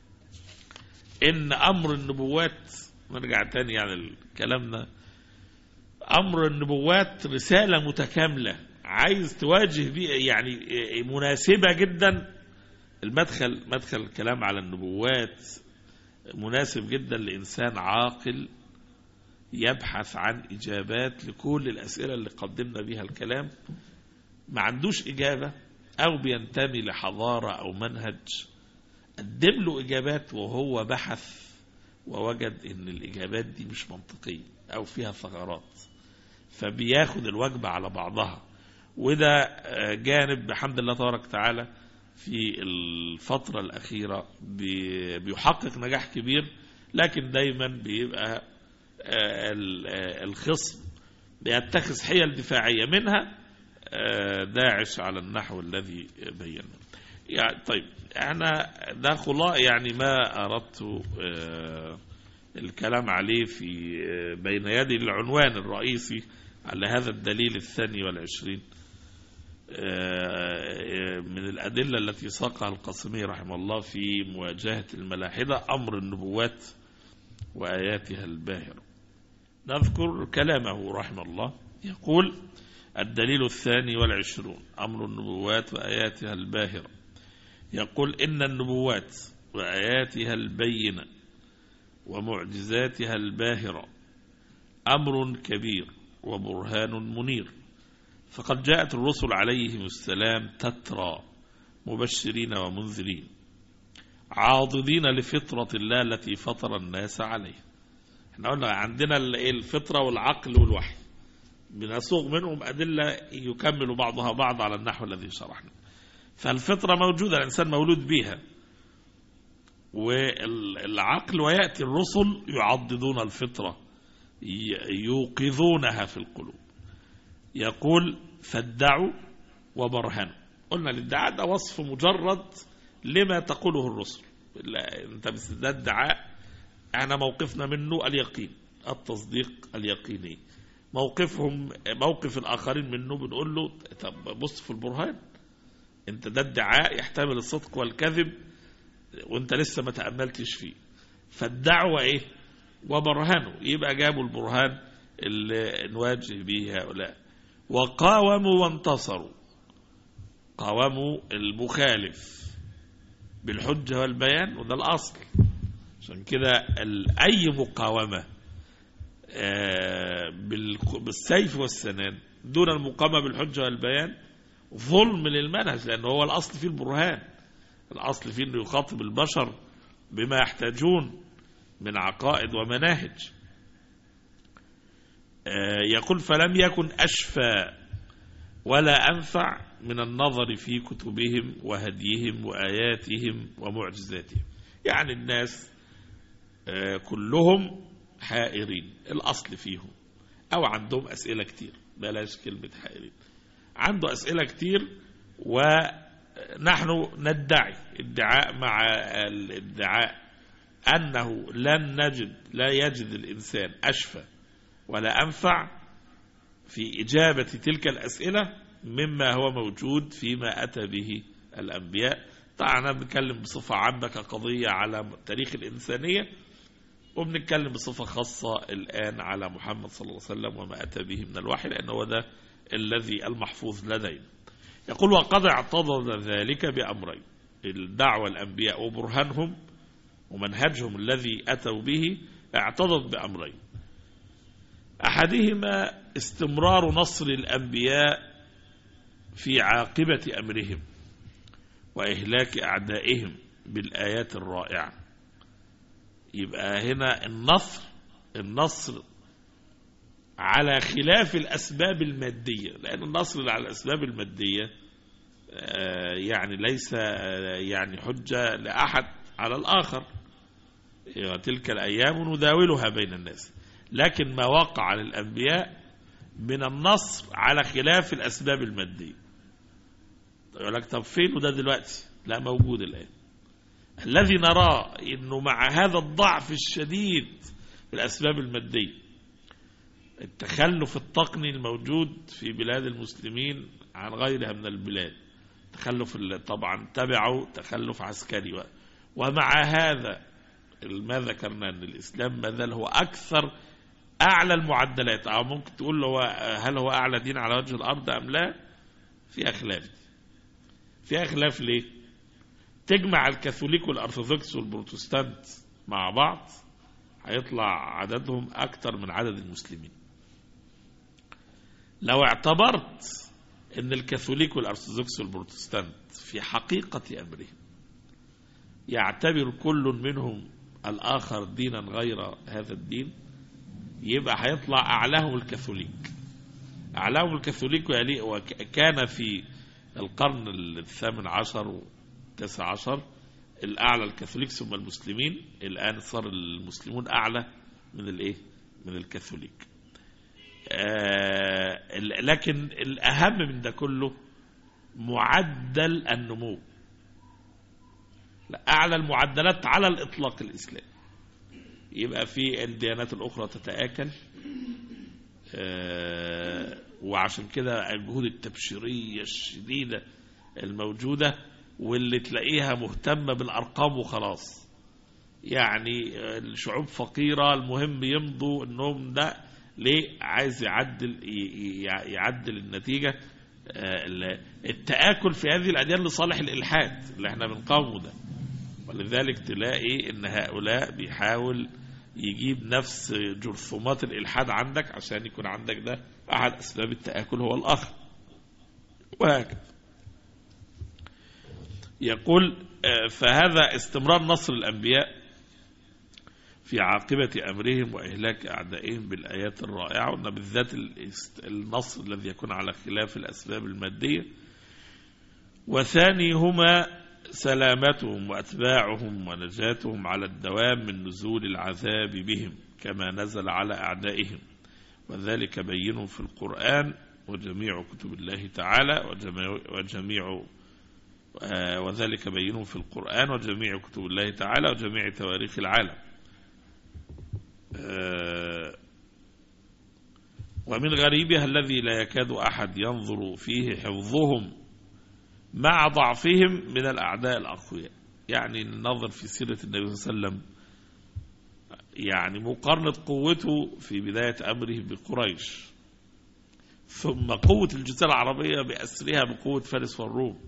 C: ان امر النبوات نرجع تاني يعني كلامنا امر النبوات رساله متكامله عايز تواجه بيه يعني مناسبه جدا المدخل مدخل الكلام على النبوات مناسب جدا لانسان عاقل يبحث عن اجابات لكل الاسئله اللي قدمنا بها الكلام ما عندوش اجابه او بينتمي لحضاره او منهج قدم له إجابات وهو بحث ووجد إن الإجابات دي مش منطقية أو فيها ثغرات فبياخد الوجبة على بعضها وده آه، جانب بحمد الله تبارك وتعالى في الفترة الأخيرة بي- بيحقق نجاح كبير لكن دايما بيبقى آه، ال- آه، الخصم بيتخذ حيل دفاعية منها آه، داعش على النحو الذي بينا يعني طيب احنا ده خلاء يعني ما اردت آه، الكلام عليه في آه، بين يدي العنوان الرئيسي على هذا الدليل الثاني والعشرين آه، من الأدلة التي ساقها القاسمي رحمه الله في مواجهة الملاحدة أمر النبوات وآياتها الباهرة نذكر كلامه رحمه الله يقول الدليل الثاني والعشرون أمر النبوات وآياتها الباهرة يقول إن النبوات وآياتها البينة ومعجزاتها الباهرة أمر كبير وبرهان منير فقد جاءت الرسل عليهم السلام تترى مبشرين ومنذرين عاضدين لفطرة الله التي فطر الناس عليها احنا قلنا عندنا ال- الفطرة والعقل والوحي بنسوق منهم أدلة يكمل بعضها بعض على النحو الذي شرحنا فالفطرة موجودة الإنسان مولود بها والعقل ويأتي الرسل يعضدون الفطرة ي- يوقظونها في القلوب يقول فادعوا وبرهنوا قلنا الادعاء ده وصف مجرد لما تقوله الرسل لا انت بس ده ادعاء احنا موقفنا منه اليقين التصديق اليقيني موقفهم موقف الاخرين منه بنقول له طب بص في البرهان انت ده ادعاء يحتمل الصدق والكذب وانت لسه ما تأملتش فيه فالدعوة ايه وبرهنوا يبقى جابوا البرهان اللي نواجه به هؤلاء وقاوموا وانتصروا قاوموا المخالف بالحجة والبيان وده الأصل عشان كده ال- أي مقاومة آه، بالك- بالسيف والسنان دون المقامة بالحجة والبيان ظلم للمنهج لأنه هو الأصل فيه البرهان الأصل فيه أنه يخاطب البشر بما يحتاجون من عقائد ومناهج آه، يقول فلم يكن أشفى ولا أنفع من النظر في كتبهم وهديهم وآياتهم ومعجزاتهم يعني الناس آه، كلهم حائرين الأصل فيهم أو عندهم أسئلة كتير بلاش كلمة حائرين عنده أسئلة كتير ونحن ندعي ادعاء مع الادعاء أنه لن نجد لا يجد الإنسان أشفى ولا أنفع في إجابة تلك الأسئلة مما هو موجود فيما أتى به الأنبياء طبعا أنا بنتكلم بصفة عامة كقضية على تاريخ الإنسانية وبنتكلم بصفة خاصة الآن على محمد صلى الله عليه وسلم وما أتى به من الوحي لأنه هو ده الذي المحفوظ لدينا يقول وقد اعتضد ذلك بأمرين الدعوة الأنبياء وبرهانهم ومنهجهم الذي أتوا به اعتضد بأمرين أحدهما استمرار نصر الأنبياء في عاقبة أمرهم وإهلاك أعدائهم بالآيات الرائعة يبقى هنا النصر النصر على خلاف الأسباب المادية لأن النصر اللي على الأسباب المادية آه، يعني ليس آه، يعني حجة لأحد على الآخر يعني تلك الأيام نداولها بين الناس لكن ما وقع للأنبياء من النصر على خلاف الأسباب المادية يقول لك طب فين وده دلوقتي لا موجود الآن الذي نراه انه مع هذا الضعف الشديد في الاسباب الماديه التخلف التقني الموجود في بلاد المسلمين عن غيرها من البلاد تخلف اللي طبعا تبعه تخلف عسكري و- ومع هذا ما ذكرنا ان الاسلام ما زال هو اكثر اعلى المعدلات او ممكن تقول له هو هل هو اعلى دين على وجه الارض ام لا في اخلاف في اخلاف ليه تجمع الكاثوليك والارثوذكس والبروتستانت مع بعض هيطلع عددهم اكتر من عدد المسلمين لو اعتبرت ان الكاثوليك والارثوذكس والبروتستانت في حقيقة امرهم يعتبر كل منهم الاخر دينا غير هذا الدين يبقى هيطلع اعلاهم الكاثوليك اعلاهم الكاثوليك ويلي- وكان في القرن الثامن عشر والتاسع عشر الأعلى الكاثوليك ثم المسلمين الآن صار المسلمون أعلى من الإيه؟ من الكاثوليك. آه لكن الأهم من ده كله معدل النمو. لا، أعلى المعدلات على الإطلاق الإسلام. يبقى في الديانات الأخرى تتآكل آه، وعشان كده الجهود التبشيرية الشديدة الموجودة واللي تلاقيها مهتمة بالأرقام وخلاص يعني آه، الشعوب فقيرة المهم يمضوا النوم ده ليه عايز يعدل ي- ي- يعدل النتيجة آه، ال- التآكل في هذه الأديان لصالح الإلحاد اللي احنا بنقاومه ده ولذلك تلاقي ان هؤلاء بيحاول يجيب نفس جرثومات الإلحاد عندك عشان يكون عندك ده أحد أسباب التآكل هو الآخر وهكذا يقول آه، فهذا استمرار نصر الأنبياء في عاقبة أمرهم وإهلاك أعدائهم بالآيات الرائعة وأن بالذات الاست- النصر الذي يكون على خلاف الأسباب المادية وثانيهما سلامتهم وأتباعهم ونجاتهم على الدوام من نزول العذاب بهم كما نزل على أعدائهم وذلك بين في القرآن وجميع كتب الله تعالى وجميع, وجميع آه، وذلك بين في القرآن وجميع كتب الله تعالى وجميع تواريخ العالم آه، ومن غريبها الذي لا يكاد أحد ينظر فيه حفظهم مع ضعفهم من الأعداء الأقوياء يعني النظر في سيرة النبي صلى الله عليه وسلم يعني مقارنة قوته في بداية أمره بقريش ثم قوة الجزيرة العربية بأسرها بقوة فارس والروم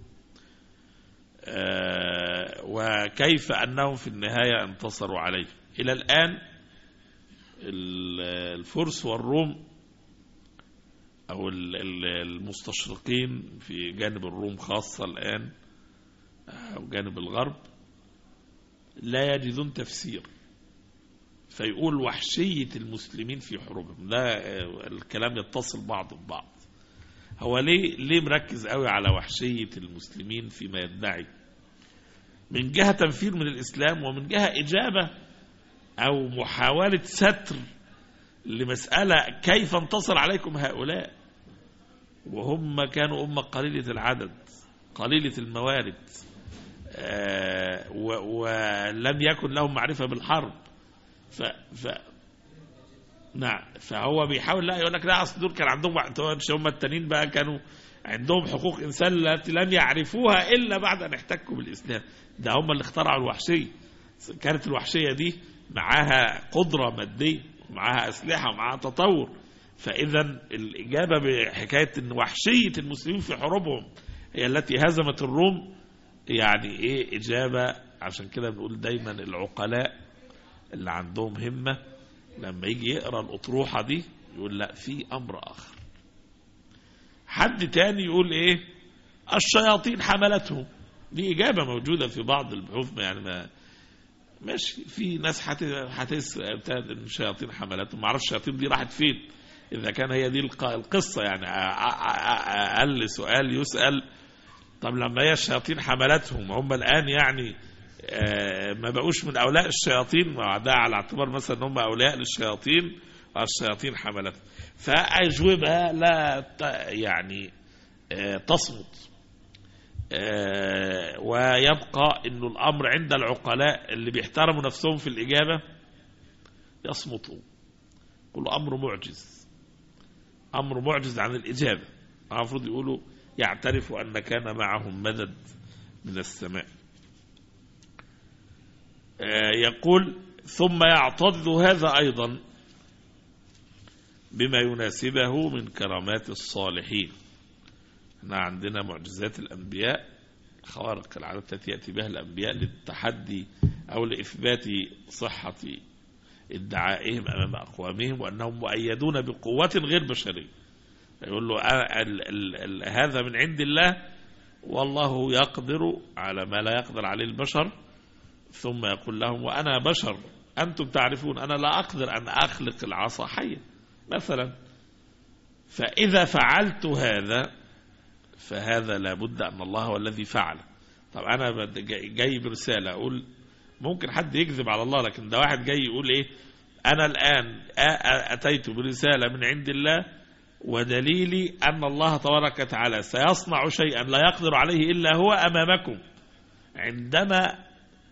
C: آه، وكيف أنهم في النهاية انتصروا عليه إلى الآن ال- الفرس والروم أو ال- ال- المستشرقين في جانب الروم خاصة الآن أو جانب الغرب لا يجدون تفسير فيقول وحشية المسلمين في حروبهم ده آه، الكلام يتصل بعض ببعض هو ليه ليه مركز قوي على وحشية المسلمين فيما يدعي من جهة تنفير من الإسلام ومن جهة إجابة أو محاولة ستر لمسألة كيف انتصر عليكم هؤلاء وهم كانوا أمة قليلة العدد قليلة الموارد آه، و- ولم يكن لهم معرفة بالحرب ف, ف نعم فهو بيحاول لا يقول لك لا اصل دول كان عندهم مش هم التانيين بقى كانوا عندهم حقوق انسان التي لم يعرفوها الا بعد ان احتكوا بالاسلام ده هم اللي اخترعوا الوحشيه كانت الوحشيه دي معاها قدره ماديه ومعاها اسلحه ومعاها تطور فاذا الاجابه بحكايه ان وحشيه المسلمين في حروبهم هي التي هزمت الروم يعني ايه اجابه عشان كده بنقول دايما العقلاء اللي عندهم همه لما يجي يقرا الاطروحه دي يقول لا في امر اخر حد تاني يقول ايه الشياطين حملتهم دي اجابه موجوده في بعض البحوث يعني ما ماشي في ناس هت- هتسال بتاعت إن الشياطين حملتهم ما اعرفش الشياطين دي راحت فين اذا كان هي دي الق- القصه يعني أ- أ- أ- اقل سؤال يسال طب لما هي الشياطين حملتهم هم الان يعني آه، ما بقوش من اولياء الشياطين ما ده على اعتبار مثلا ان هم اولياء للشياطين والشياطين حملتهم فاجوبه لا ت- يعني آه، تصمت آه، ويبقى انه الامر عند العقلاء اللي بيحترموا نفسهم في الاجابه يصمتوا كل امر معجز امر معجز عن الاجابه المفروض يقولوا يعترفوا ان كان معهم مدد من السماء آه، يقول ثم يعتضد هذا ايضا بما يناسبه من كرامات الصالحين احنا عندنا معجزات الانبياء خوارق العادات التي ياتي بها الانبياء للتحدي او لاثبات صحه ادعائهم امام اقوامهم وانهم مؤيدون بقوه غير بشريه يقول له آه، ال ال ال هذا من عند الله والله يقدر على ما لا يقدر عليه البشر ثم يقول لهم وأنا بشر أنتم تعرفون أنا لا أقدر أن أخلق العصا حية مثلا فإذا فعلت هذا فهذا لابد أن الله هو الذي فعل طب أنا بد- جاي جاي برسالة أقول ممكن حد يكذب على الله لكن ده واحد جاي يقول إيه أنا الآن آ- آ- أتيت برسالة من عند الله ودليلي أن الله تبارك وتعالى سيصنع شيئا لا يقدر عليه إلا هو أمامكم عندما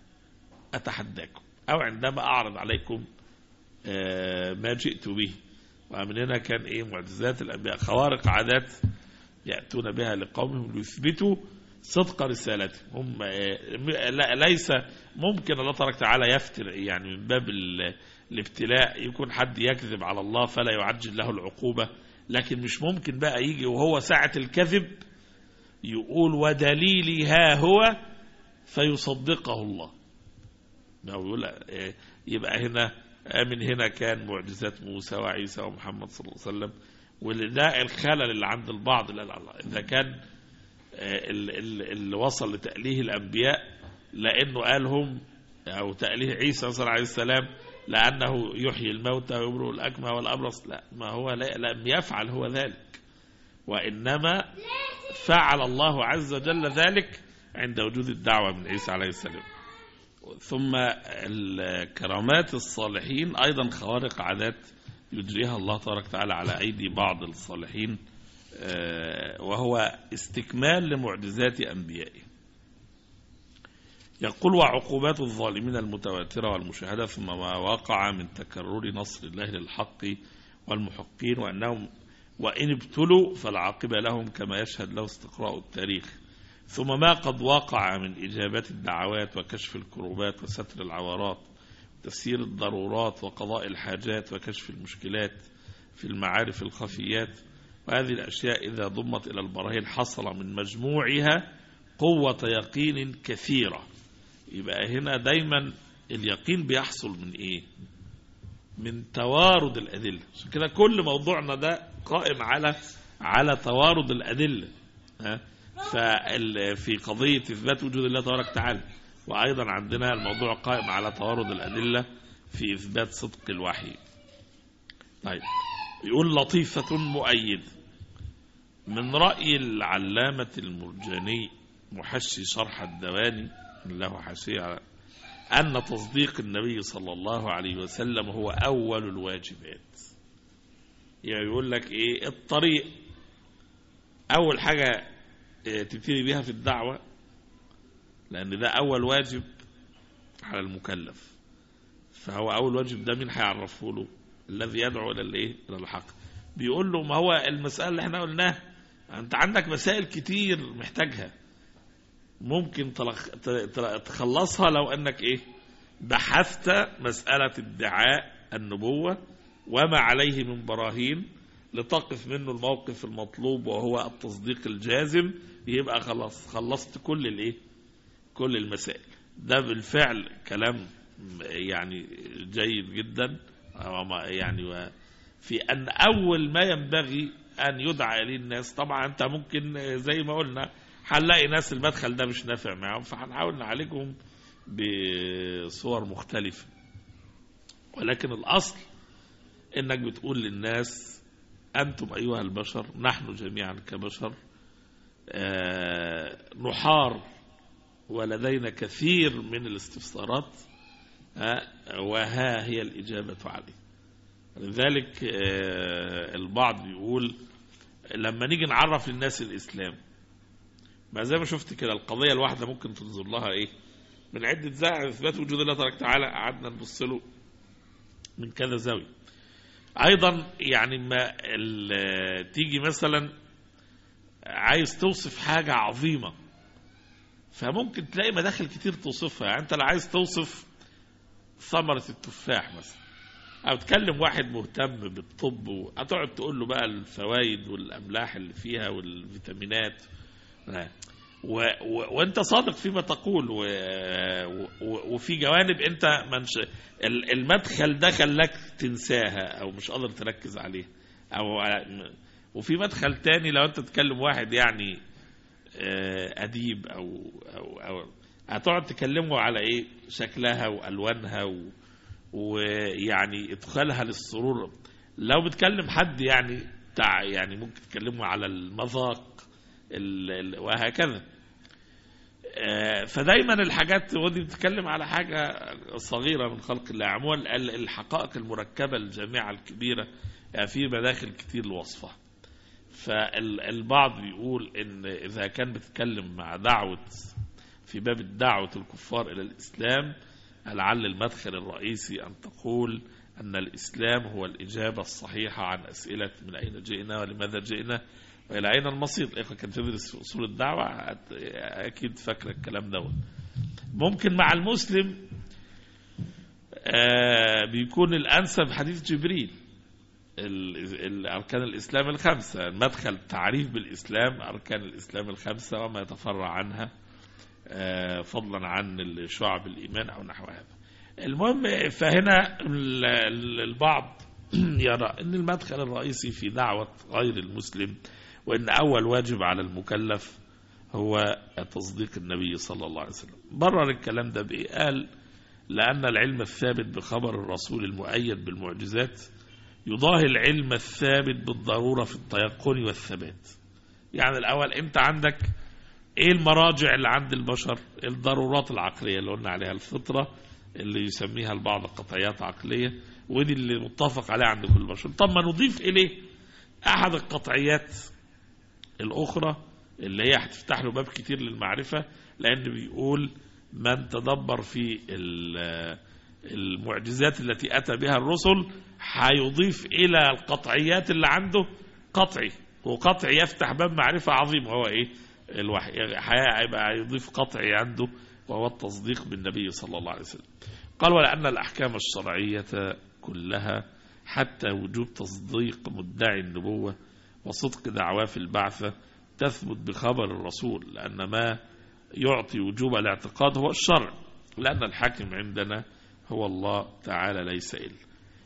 C: أتحداكم أو عندما أعرض عليكم آه، ما جئت به ومن هنا كان إيه معجزات الأنبياء خوارق عادات يأتون بها لقومهم ليثبتوا صدق رسالتهم هم آه، م- لا- ليس ممكن الله تبارك وتعالى يفتر يعني من باب ال- الابتلاء يكون حد يكذب على الله فلا يعجل له العقوبة لكن مش ممكن بقى يجي وهو ساعة الكذب يقول ودليلي ها هو فيصدقه الله أو يقول آه، يبقى هنا آه، من هنا كان معجزات موسى وعيسى ومحمد صلى الله عليه وسلم وده الخلل اللي عند البعض لا لا لا إذا كان آه، ال- ال- اللي وصل لتأليه الأنبياء لأنه قالهم أو تأليه عيسى صلى الله عليه السلام لأنه يحيي الموتى ويبرئ الأكمى والأبرص لا ما هو لا لم يفعل هو ذلك وإنما فعل الله عز وجل ذلك عند وجود الدعوة من عيسى عليه السلام ثم الكرامات الصالحين أيضا خوارق عادات يجريها الله تبارك وتعالى على أيدي بعض الصالحين آه، وهو استكمال لمعجزات أنبيائه يقول وعقوبات الظالمين المتواترة والمشاهدة ثم ما وقع من تكرر نصر الله للحق والمحقين وأنهم وإن ابتلوا فالعاقبة لهم كما يشهد له استقراء التاريخ ثم ما قد وقع من إجابات الدعوات وكشف الكروبات وستر العورات تفسير الضرورات وقضاء الحاجات وكشف المشكلات في المعارف الخفيات وهذه الأشياء إذا ضمت إلى البراهين حصل من مجموعها قوة يقين كثيرة يبقى هنا دايما اليقين بيحصل من إيه من توارد الأدلة عشان كده كل موضوعنا ده قائم على على توارد الأدلة ها فال- في قضية إثبات وجود الله تبارك وتعالى وأيضا عندنا الموضوع قائم على توارد الأدلة في إثبات صدق الوحي طيب يقول لطيفة مؤيد من رأي العلامة المرجاني محشي شرح الدواني له حاشية على أن تصديق النبي صلى الله عليه وسلم هو أول الواجبات يعني يقول لك إيه الطريق أول حاجة إيه، تبتدي بيها في الدعوة لأن ده أول واجب على المكلف فهو أول واجب ده مين هيعرفه له الذي يدعو إلى الإيه إلى الحق بيقول له ما هو المسألة اللي احنا قلناها أنت عندك مسائل كتير محتاجها ممكن تلخ... ت- ت- تخلصها لو أنك إيه بحثت مسألة ادعاء النبوة وما عليه من براهين لتقف منه الموقف المطلوب وهو التصديق الجازم يبقى خلاص خلصت كل الايه كل المسائل ده بالفعل كلام يعني جيد جدا أو ما- يعني و- في ان اول ما ينبغي ان يدعى اليه الناس طبعا انت ممكن زي ما قلنا هنلاقي ناس المدخل ده مش نافع معاهم فهنحاول نعالجهم بصور مختلفة ولكن الأصل إنك بتقول للناس أنتم أيها البشر نحن جميعا كبشر آه، نحار ولدينا كثير من الاستفسارات آه، وها هي الإجابة عليه لذلك آه، البعض بيقول لما نيجي نعرف للناس الإسلام ما زي ما شفت كده القضية الواحدة ممكن تنظر لها إيه من عدة زائد إثبات وجود الله تبارك وتعالى قعدنا نبص له من كذا زاوية أيضا يعني ما ال- تيجي مثلا عايز توصف حاجة عظيمة فممكن تلاقي مداخل كتير توصفها يعني أنت لو عايز توصف ثمرة التفاح مثلا أو تكلم واحد مهتم بالطب هتقعد تقول له بقى الفوائد والأملاح اللي فيها والفيتامينات و و وانت صادق فيما تقول و و وفي جوانب انت منش ال- المدخل ده خلاك تنساها او مش قادر تركز عليها او وفي مدخل تاني لو انت تكلم واحد يعني آه، اديب او او او هتقعد تكلمه على ايه شكلها والوانها و ويعني ادخالها للسرور لو بتكلم حد يعني تع يعني ممكن تكلمه على المذاق ال- ال- وهكذا آه، فدايما الحاجات ودي بتتكلم على حاجة صغيرة من خلق الله عموما ال- الحقائق المركبة الجامعة الكبيرة يعني في مداخل كتير لوصفها فالبعض بيقول ان اذا كان بتتكلم مع دعوة في باب الدعوة الكفار الى الاسلام لعل المدخل الرئيسي ان تقول ان الاسلام هو الاجابة الصحيحة عن اسئلة من اين جئنا ولماذا جئنا والى اين المصير الاخوه كانت تدرس في اصول الدعوه هت- اكيد فاكره الكلام دوت ممكن مع المسلم آه، بيكون الانسب حديث جبريل ال- ال- اركان الاسلام الخمسه مدخل تعريف بالاسلام اركان الاسلام الخمسه وما يتفرع عنها آه، فضلا عن شعب الايمان او نحو هذا المهم فهنا ال- ال- البعض يرى ان المدخل الرئيسي في دعوه غير المسلم وان اول واجب على المكلف هو تصديق النبي صلى الله عليه وسلم برر الكلام ده بايه قال لان العلم الثابت بخبر الرسول المؤيد بالمعجزات يضاهي العلم الثابت بالضروره في التيقن والثبات يعني الاول انت عندك ايه المراجع اللي عند البشر الضرورات العقليه اللي قلنا عليها الفطره اللي يسميها البعض قطعيات عقليه ودي اللي متفق عليها عند كل البشر طب ما نضيف اليه احد القطعيات الاخرى اللي هي هتفتح له باب كتير للمعرفه لان بيقول من تدبر في ال- المعجزات التي اتى بها الرسل هيضيف الى القطعيات اللي عنده قطعي وقطعي يفتح باب معرفه عظيم وهو ايه الوحي هيبقى يضيف قطعي عنده وهو التصديق بالنبي صلى الله عليه وسلم قال ولأن الأحكام الشرعية كلها حتى وجوب تصديق مدعي النبوة وصدق دعواه في البعثة تثبت بخبر الرسول لأن ما يعطي وجوب الاعتقاد هو الشرع لأن الحاكم عندنا هو الله تعالى ليس إلا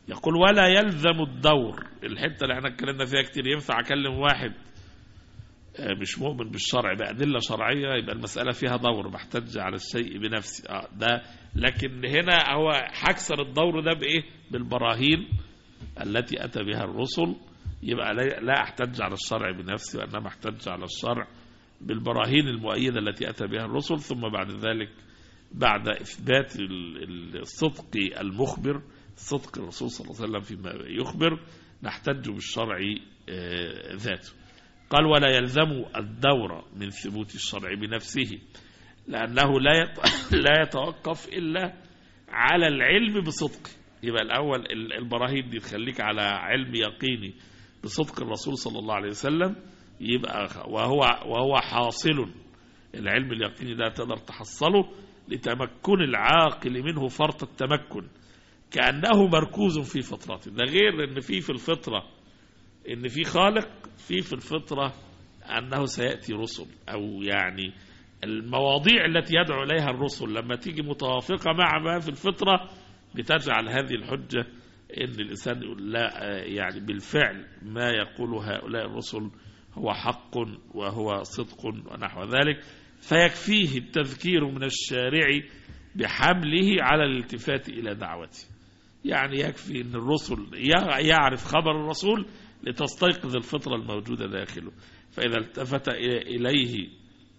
C: يقول ولا يلزم الدور الحتة اللي احنا اتكلمنا فيها كتير ينفع أكلم واحد آه، مش مؤمن بالشرع بأدلة شرعية يبقى المسألة فيها دور بحتج على الشيء بنفسي آه ده لكن هنا هو هكسر الدور ده بإيه بالبراهين التي أتى بها الرسل يبقى لا لا أحتج على الشرع بنفسي وإنما أحتج على الشرع بالبراهين المؤيدة التي أتى بها الرسل ثم بعد ذلك بعد إثبات ال- ال- الصدق المخبر صدق الرسول صلى الله عليه وسلم فيما يخبر نحتج بالشرع آه، ذاته قال ولا يلزم الدور من ثبوت الشرع بنفسه لأنه لا يت- لا يتوقف إلا على العلم بصدقه يبقى الأول ال- البراهين دي تخليك على علم يقيني بصدق الرسول صلى الله عليه وسلم يبقى خ- وهو وهو حاصل العلم اليقيني ده تقدر تحصله لتمكن العاقل منه فرط التمكن كأنه مركوز في فطرته ده غير ان في في الفطرة ان في خالق في في الفطرة انه سيأتي رسل او يعني المواضيع التي يدعو اليها الرسل لما تيجي متوافقة مع ما في الفطرة بتجعل هذه الحجة ان الانسان يقول لا آه، يعني بالفعل ما يقول هؤلاء الرسل هو حق وهو صدق ونحو ذلك فيكفيه التذكير من الشارع بحمله على الالتفات إلى دعوته يعني يكفي أن الرسل يع- يعرف خبر الرسول لتستيقظ الفطرة الموجودة داخله فإذا التفت إلى- إليه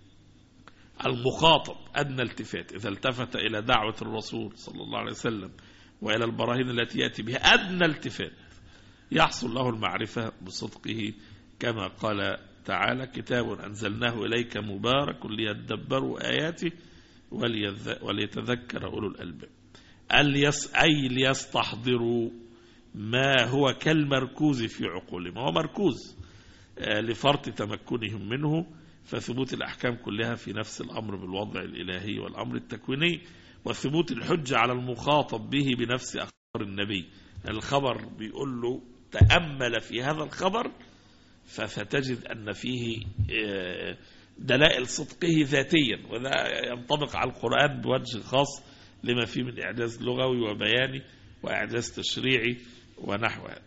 C: المخاطب أدنى التفات إذا التفت إلى دعوة الرسول صلى الله عليه وسلم وإلى البراهين التي يأتي بها أدنى التفات يحصل له المعرفة بصدقه كما قال تعالى كتاب أنزلناه إليك مبارك ليدبروا آياته وليذ- وليتذكر أولو الألباب اليس أي ليستحضروا ما هو كالمركوز في عقولهم هو مركوز آه، لفرط تمكنهم منه فثبوت الأحكام كلها في نفس الأمر بالوضع الإلهي والأمر التكويني وثبوت الحجة على المخاطب به بنفس أخبار النبي الخبر بيقول له تأمل في هذا الخبر فستجد أن فيه آه، دلائل صدقه ذاتيا وده ينطبق على القرآن بوجه خاص لما فيه من إعجاز لغوي وبياني وإعجاز تشريعي ونحو هذا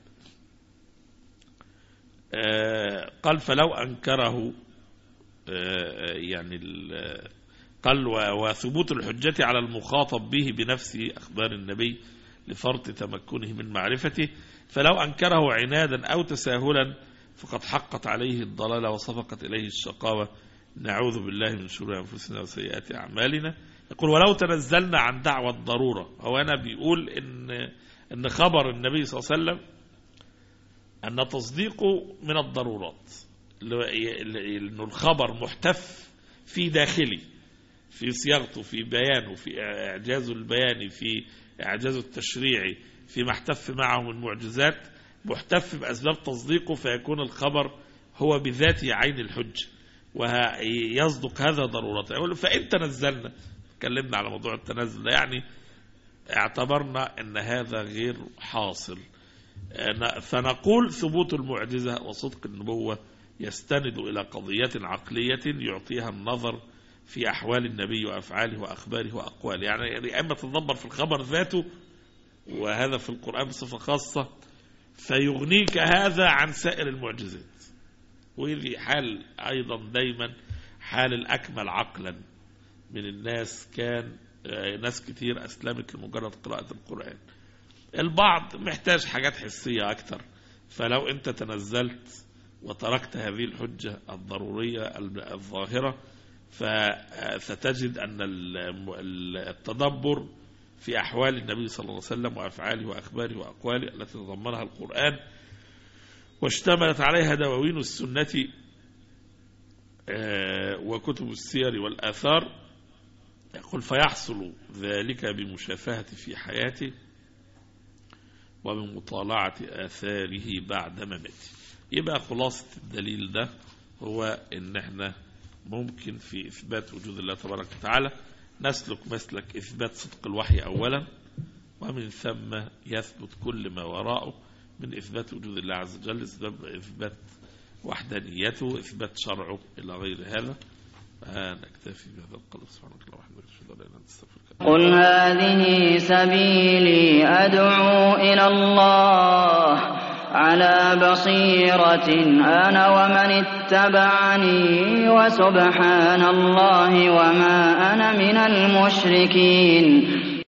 C: آه، قال فلو أنكره آه، يعني ال- قال و- وثبوت الحجة على المخاطب به بنفسه أخبار النبي لفرط تمكنه من معرفته فلو أنكره عنادا أو تساهلا فقد حقت عليه الضلالة وصفقت إليه الشقاوة نعوذ بالله من شرور أنفسنا وسيئات أعمالنا يقول ولو تنزلنا عن دعوة الضرورة هو أنا بيقول إن, إن خبر النبي صلى الله عليه وسلم أن تصديقه من الضرورات اللي هو إيه؟ اللي- إنه الخبر محتف في داخلي في صياغته في بيانه في إعجازه البياني في إعجازه التشريعي فيما احتف معه من معجزات محتف بأسباب تصديقه فيكون الخبر هو بذاته عين الحجة ويصدق هذا ضرورته يقول فإن تنزلنا تكلمنا على موضوع التنزل ده يعني اعتبرنا أن هذا غير حاصل فنقول ثبوت المعجزة وصدق النبوة يستند إلى قضية عقلية يعطيها النظر في أحوال النبي وأفعاله وأخباره وأقواله يعني أما تتدبر في الخبر ذاته وهذا في القرآن بصفة خاصة فيغنيك هذا عن سائر المعجزات وهذه حال أيضا دايما حال الأكمل عقلا من الناس كان آه، ناس كتير أسلمت لمجرد قراءة القرآن البعض محتاج حاجات حسية أكتر فلو أنت تنزلت وتركت هذه الحجة الضرورية الظاهرة فستجد أن الم- التدبر في أحوال النبي صلى الله عليه وسلم وأفعاله وأخباره وأقواله التي تضمنها القرآن واشتملت عليها دواوين السنة آه، وكتب السير والآثار يقول فيحصل ذلك بمشافهة في حياته وبمطالعة آثاره بعد مماته يبقى خلاصة الدليل ده هو ان احنا ممكن في إثبات وجود الله تبارك وتعالى نسلك مسلك إثبات صدق الوحي أولا ومن ثم يثبت كل ما وراءه من إثبات وجود الله عز وجل إثبات- إثبات وحدانيته إثبات شرعه إلى غير هذا آه نكتفي بهذا القدر سبحانك اللهم وبحمدك اشهد ان لا اله الا انت استغفرك
D: قل هذه سبيلي أدعو إلى الله على بصيرة أنا ومن اتبعني وسبحان الله وما أنا من المشركين